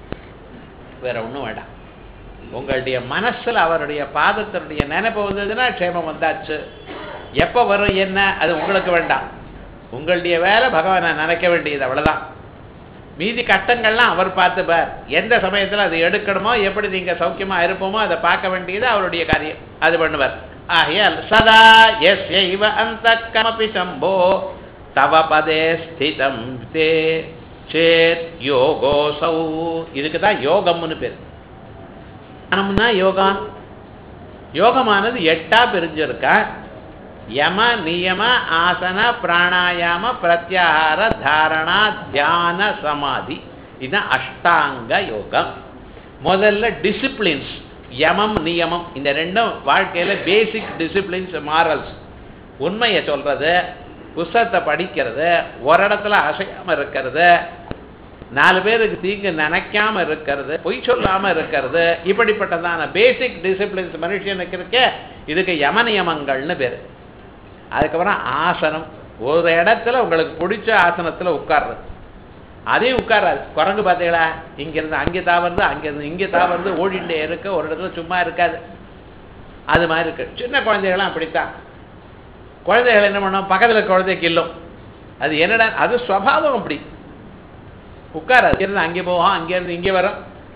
வேற ஒன்றும் வேண்டாம் உங்களுடைய மனசில் அவருடைய பாதத்தினுடைய நினைப்பு வந்ததுன்னா க்ஷேமம் வந்தாச்சு எப்போ வரும் என்ன அது உங்களுக்கு வேண்டாம் உங்களுடைய வேலை பகவானை நினைக்க வேண்டியது அவ்வளோதான் மீதி கட்டங்கள்லாம் அவர் பார்த்துப்பார் எந்த சமயத்தில் அது எடுக்கணுமோ எப்படி நீங்கள் சௌக்கியமாக இருப்போமோ அதை பார்க்க வேண்டியது அவருடைய காரியம் அது பண்ணுவார் ஆகையால் சதா எஸ் இவ அந்த கமபி சம்போ தவ பதே ஸ்திதம் தே சேத் யோகோசௌ இதுக்கு தான் யோகம்னு பேர் தியானம்னா யோகம் யோகமானது எட்டா பிரிஞ்சிருக்கா யம நியம ஆசன பிராணாயாம பிரத்யாகார தாரணா தியான சமாதி இதுதான் அஷ்டாங்க யோகம் முதல்ல டிசிப்ளின்ஸ் யமம் நியமம் இந்த ரெண்டும் வாழ்க்கையில் பேசிக் டிசிப்ளின்ஸ் மாரல்ஸ் உண்மையை சொல்கிறது புஸ்தகத்தை படிக்கிறது ஒரு இடத்துல அசையாமல் இருக்கிறது நாலு பேருக்கு தீங்கு நினைக்காம இருக்கிறது பொய் சொல்லாமல் இருக்கிறது இப்படிப்பட்டதான பேசிக் டிசிப்ளின்ஸ் மனுஷனுக்கு இருக்க இதுக்கு யம நியமங்கள்னு பேர் அதுக்கப்புறம் ஆசனம் ஒரு இடத்துல உங்களுக்கு பிடிச்ச ஆசனத்தில் உட்கார்றது அதையும் உட்காராது குரங்கு பார்த்தீங்களா இங்கேருந்து அங்கே தாவறது அங்கேருந்து இங்கே தாவறது ஓடிண்டே இருக்க ஒரு இடத்துல சும்மா இருக்காது அது மாதிரி இருக்கு சின்ன குழந்தைகள்லாம் அப்படித்தான் குழந்தைகள் என்ன பண்ணோம் பக்கத்தில் குழந்தை கில்லும் அது என்னடா அது ஸ்வபாவம் அப்படி உட்காராது இருந்து அங்கே போவோம் அங்கேருந்து இங்கே வரும்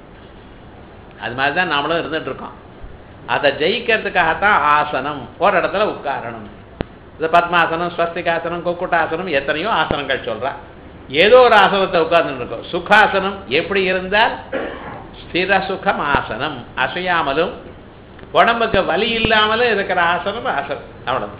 அது மாதிரி தான் நாமளும் இருந்துட்டு இருக்கோம் அதை ஜெயிக்கிறதுக்காகத்தான் ஆசனம் ஒரு இடத்துல உட்காரணும் இது பத்மாசனம் ஸ்வஸ்திகாசனம் குக்குட்டாசனம் எத்தனையோ ஆசனங்கள் சொல்கிறான் ஏதோ ஒரு ஆசனத்தை உட்கார்ந்துட்டு இருக்கோம் சுகாசனம் எப்படி இருந்தால் ஸ்திர சுகம் ஆசனம் அசையாமலும் உடம்புக்கு வலி இல்லாமலும் இருக்கிற ஆசனம் ஆசனம் அவ்வளவு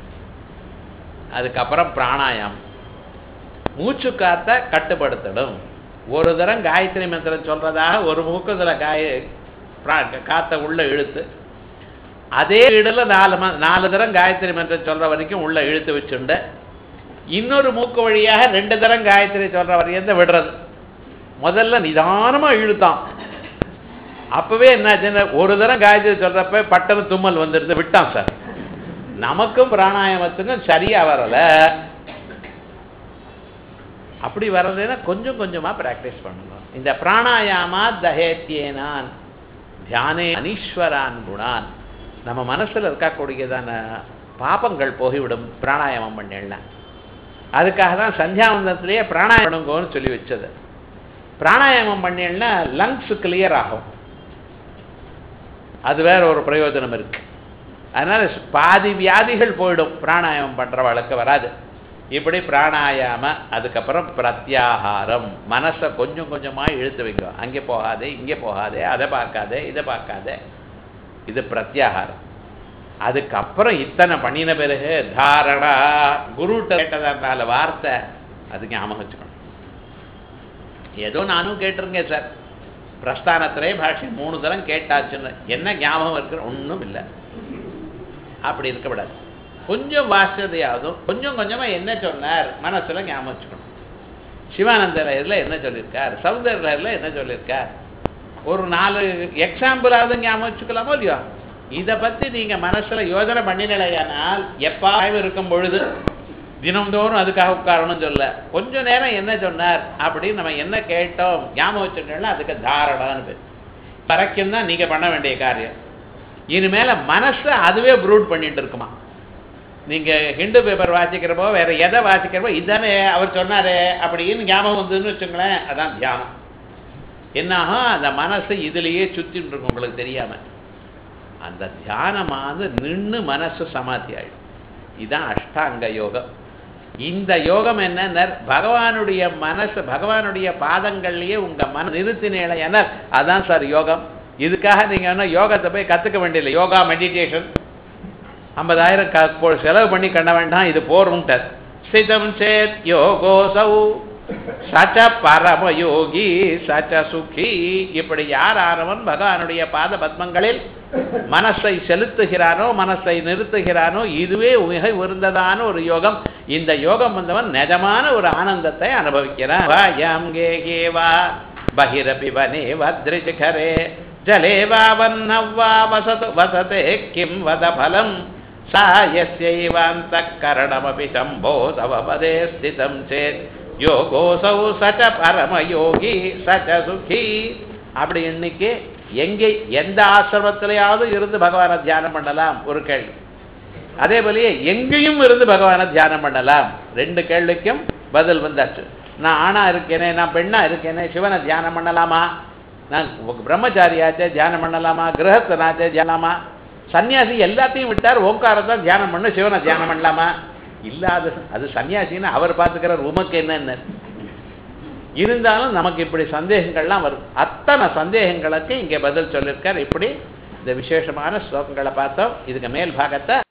அதுக்கப்புறம் பிராணாயாமம் மூச்சு காத்த கட்டுப்படுத்தணும் ஒரு தரம் காயத்ரி மந்திரம் சொல்றதாக ஒரு மூக்கத்தில் காய காத்த உள்ள இழுத்து அதே இடல நாலு ம நாலு தரம் காயத்ரி மந்திரம் சொல்ற வரைக்கும் உள்ள இழுத்து வச்சுண்டு இன்னொரு மூக்கு வழியாக ரெண்டு தரம் காயத்ரி சொல்ற வரையும் விடுறது முதல்ல நிதானமாக இழுத்தான் அப்பவே என்னாச்சுன்னா ஒரு தரம் காயத்ரி சொல்றப்ப பட்டன தும்மல் வந்துடுது விட்டான் சார் நமக்கும் பிராணாயாமத்துக்கும் சரியா வரல அப்படி வர்றதுன்னா கொஞ்சம் கொஞ்சமாக ப்ராக்டிஸ் பண்ணணும் இந்த பிராணாயாமா தஹேத்தியேனான் தியானே அனீஸ்வரான் குணான் நம்ம மனசில் இருக்கக்கூடியதான பாப்பங்கள் போய்விடும் பிராணாயாமம் பண்ணிடலாம் அதுக்காக தான் சந்தியாவந்தத்திலேயே பிராணாயாமங்கன்னு சொல்லி வச்சது பிராணாயாமம் பண்ணிடனா லங்ஸ் கிளியர் ஆகும் அது வேற ஒரு பிரயோஜனம் இருக்கு அதனால் பாதி வியாதிகள் போயிடும் பிராணாயாமம் பண்ணுறவளுக்கு வராது இப்படி பிராணாயாம அதுக்கப்புறம் பிரத்யாகாரம் மனசை கொஞ்சம் கொஞ்சமாக இழுத்து வைக்கும் அங்கே போகாதே இங்கே போகாதே அதை பார்க்காதே இதை பார்க்காதே இது பிரத்யாகாரம் அதுக்கப்புறம் இத்தனை பண்ணின பிறகு தாரணா குருட்ட கேட்டதால வார்த்தை அது ஞாபகம் வச்சுக்கணும் ஏதோ நானும் கேட்டிருக்கேன் சார் பிரஸ்தானத்திலே பாஷை மூணு தரம் கேட்டாச்சுன்னு என்ன ஞாபகம் இருக்கிற ஒன்றும் இல்லை அப்படி இருக்கக்கூடாது கொஞ்சம் வாசதையாவதும் கொஞ்சம் கொஞ்சமாக என்ன சொன்னார் மனசில் ஞாபகம் வச்சுக்கணும் சிவானந்த லயரில் என்ன சொல்லியிருக்கார் சௌந்தர லயரில் என்ன சொல்லியிருக்கார் ஒரு நாலு எக்ஸாம்பிளாவது ஞாபகம் வச்சுக்கலாமோ இல்லையோ இதை பற்றி நீங்கள் மனசில் யோஜனை பண்ணினலையானால் எப்பாவும் இருக்கும் பொழுது தினம்தோறும் அதுக்காக உட்காரணும் சொல்ல கொஞ்ச நேரம் என்ன சொன்னார் அப்படின்னு நம்ம என்ன கேட்டோம் ஞாபகம் வச்சுட்டோம்னா அதுக்கு தாரணான்னு பேர் வரைக்கும் தான் நீங்கள் பண்ண வேண்டிய காரியம் இனிமேல் மனசை அதுவே ப்ரூட் பண்ணிட்டு இருக்குமா நீங்கள் ஹிண்டு பேப்பர் வாசிக்கிறப்போ வேறு எதை வாசிக்கிறப்போ இதானே அவர் சொன்னாரே அப்படின்னு ஞாபகம் வந்துன்னு வச்சுங்களேன் அதான் தியானம் என்னாகும் அந்த மனசு இதுலேயே சுற்றிட்டு இருக்கும் உங்களுக்கு தெரியாமல் அந்த தியானமானது நின்று மனசு சமாதி ஆகிடும் இதுதான் அஷ்டாங்க யோகம் இந்த யோகம் என்ன பகவானுடைய மனசு பகவானுடைய பாதங்கள்லயே உங்க மன நிறுத்தினேல என்ன அதான் சார் யோகம் இதுக்காக நீங்க என்ன யோகத்தை போய் கத்துக்க வேண்டியதில்லை யோகா மெடிடேஷன் ஐம்பதாயிரம் க போ- செலவு பண்ணி கண்ண வேண்டாம் இது போரும்ட்டார் ஸ்திதம் சேத் யோகோசௌ சச்ச பரமயோகி சச்ச சுகி இப்படி யார் ஆனவன் பகவானுடைய பாத பத்மங்களில் மனசை செலுத்துகிறானோ மனசை நிறுத்துகிறானோ இதுவே மிக உயர்ந்ததான ஒரு யோகம் இந்த யோகம் வந்தவன் நிஜமான ஒரு ஆனந்தத்தை அனுபவிக்கிறான் வாயாம் கேகேவா பகிரபி வனே வத்ரிஜிகரே ஜலே வா வன்னவ்வா வசது வசதே கிம் வத பலம் சா யஸ்யைவாந்த கரணமபி சம்போ தவ பதே ஸ்திதம் சேத் யோகோசௌ சச்ச பரமயோகி சச்ச சுகி அப்படி இன்னைக்கு எங்கே எந்த ஆசிரமத்திலேயாவது இருந்து பகவானை தியானம் பண்ணலாம் ஒரு கேள்வி அதே போலயே எங்கேயும் இருந்து பகவானை தியானம் பண்ணலாம் ரெண்டு கேள்விக்கும் பதில் வந்தாச்சு நான் ஆணா இருக்கேனே நான் பெண்ணா இருக்கேனே சிவனை தியானம் பண்ணலாமா நான் பிரம்மச்சாரியாச்சே தியானம் பண்ணலாமா கிரகஸ்தனாச்சே தியானமா சன்னியாசி எல்லாத்தையும் விட்டார் ஓங்காரத்தை தியானம் பண்ணு சிவனை தியானம் பண்ணலாமா இல்லாத அது சன்னியாசின்னு அவர் பார்த்துக்கிறார் உமக்கு என்னன்னு இருந்தாலும் நமக்கு இப்படி சந்தேகங்கள்லாம் வரும் அத்தனை சந்தேகங்களுக்கு இங்கே பதில் சொல்லியிருக்கார் இப்படி இந்த விசேஷமான ஸ்லோகங்களை பார்த்தோம் இதுக்கு மேல் பாகத்தை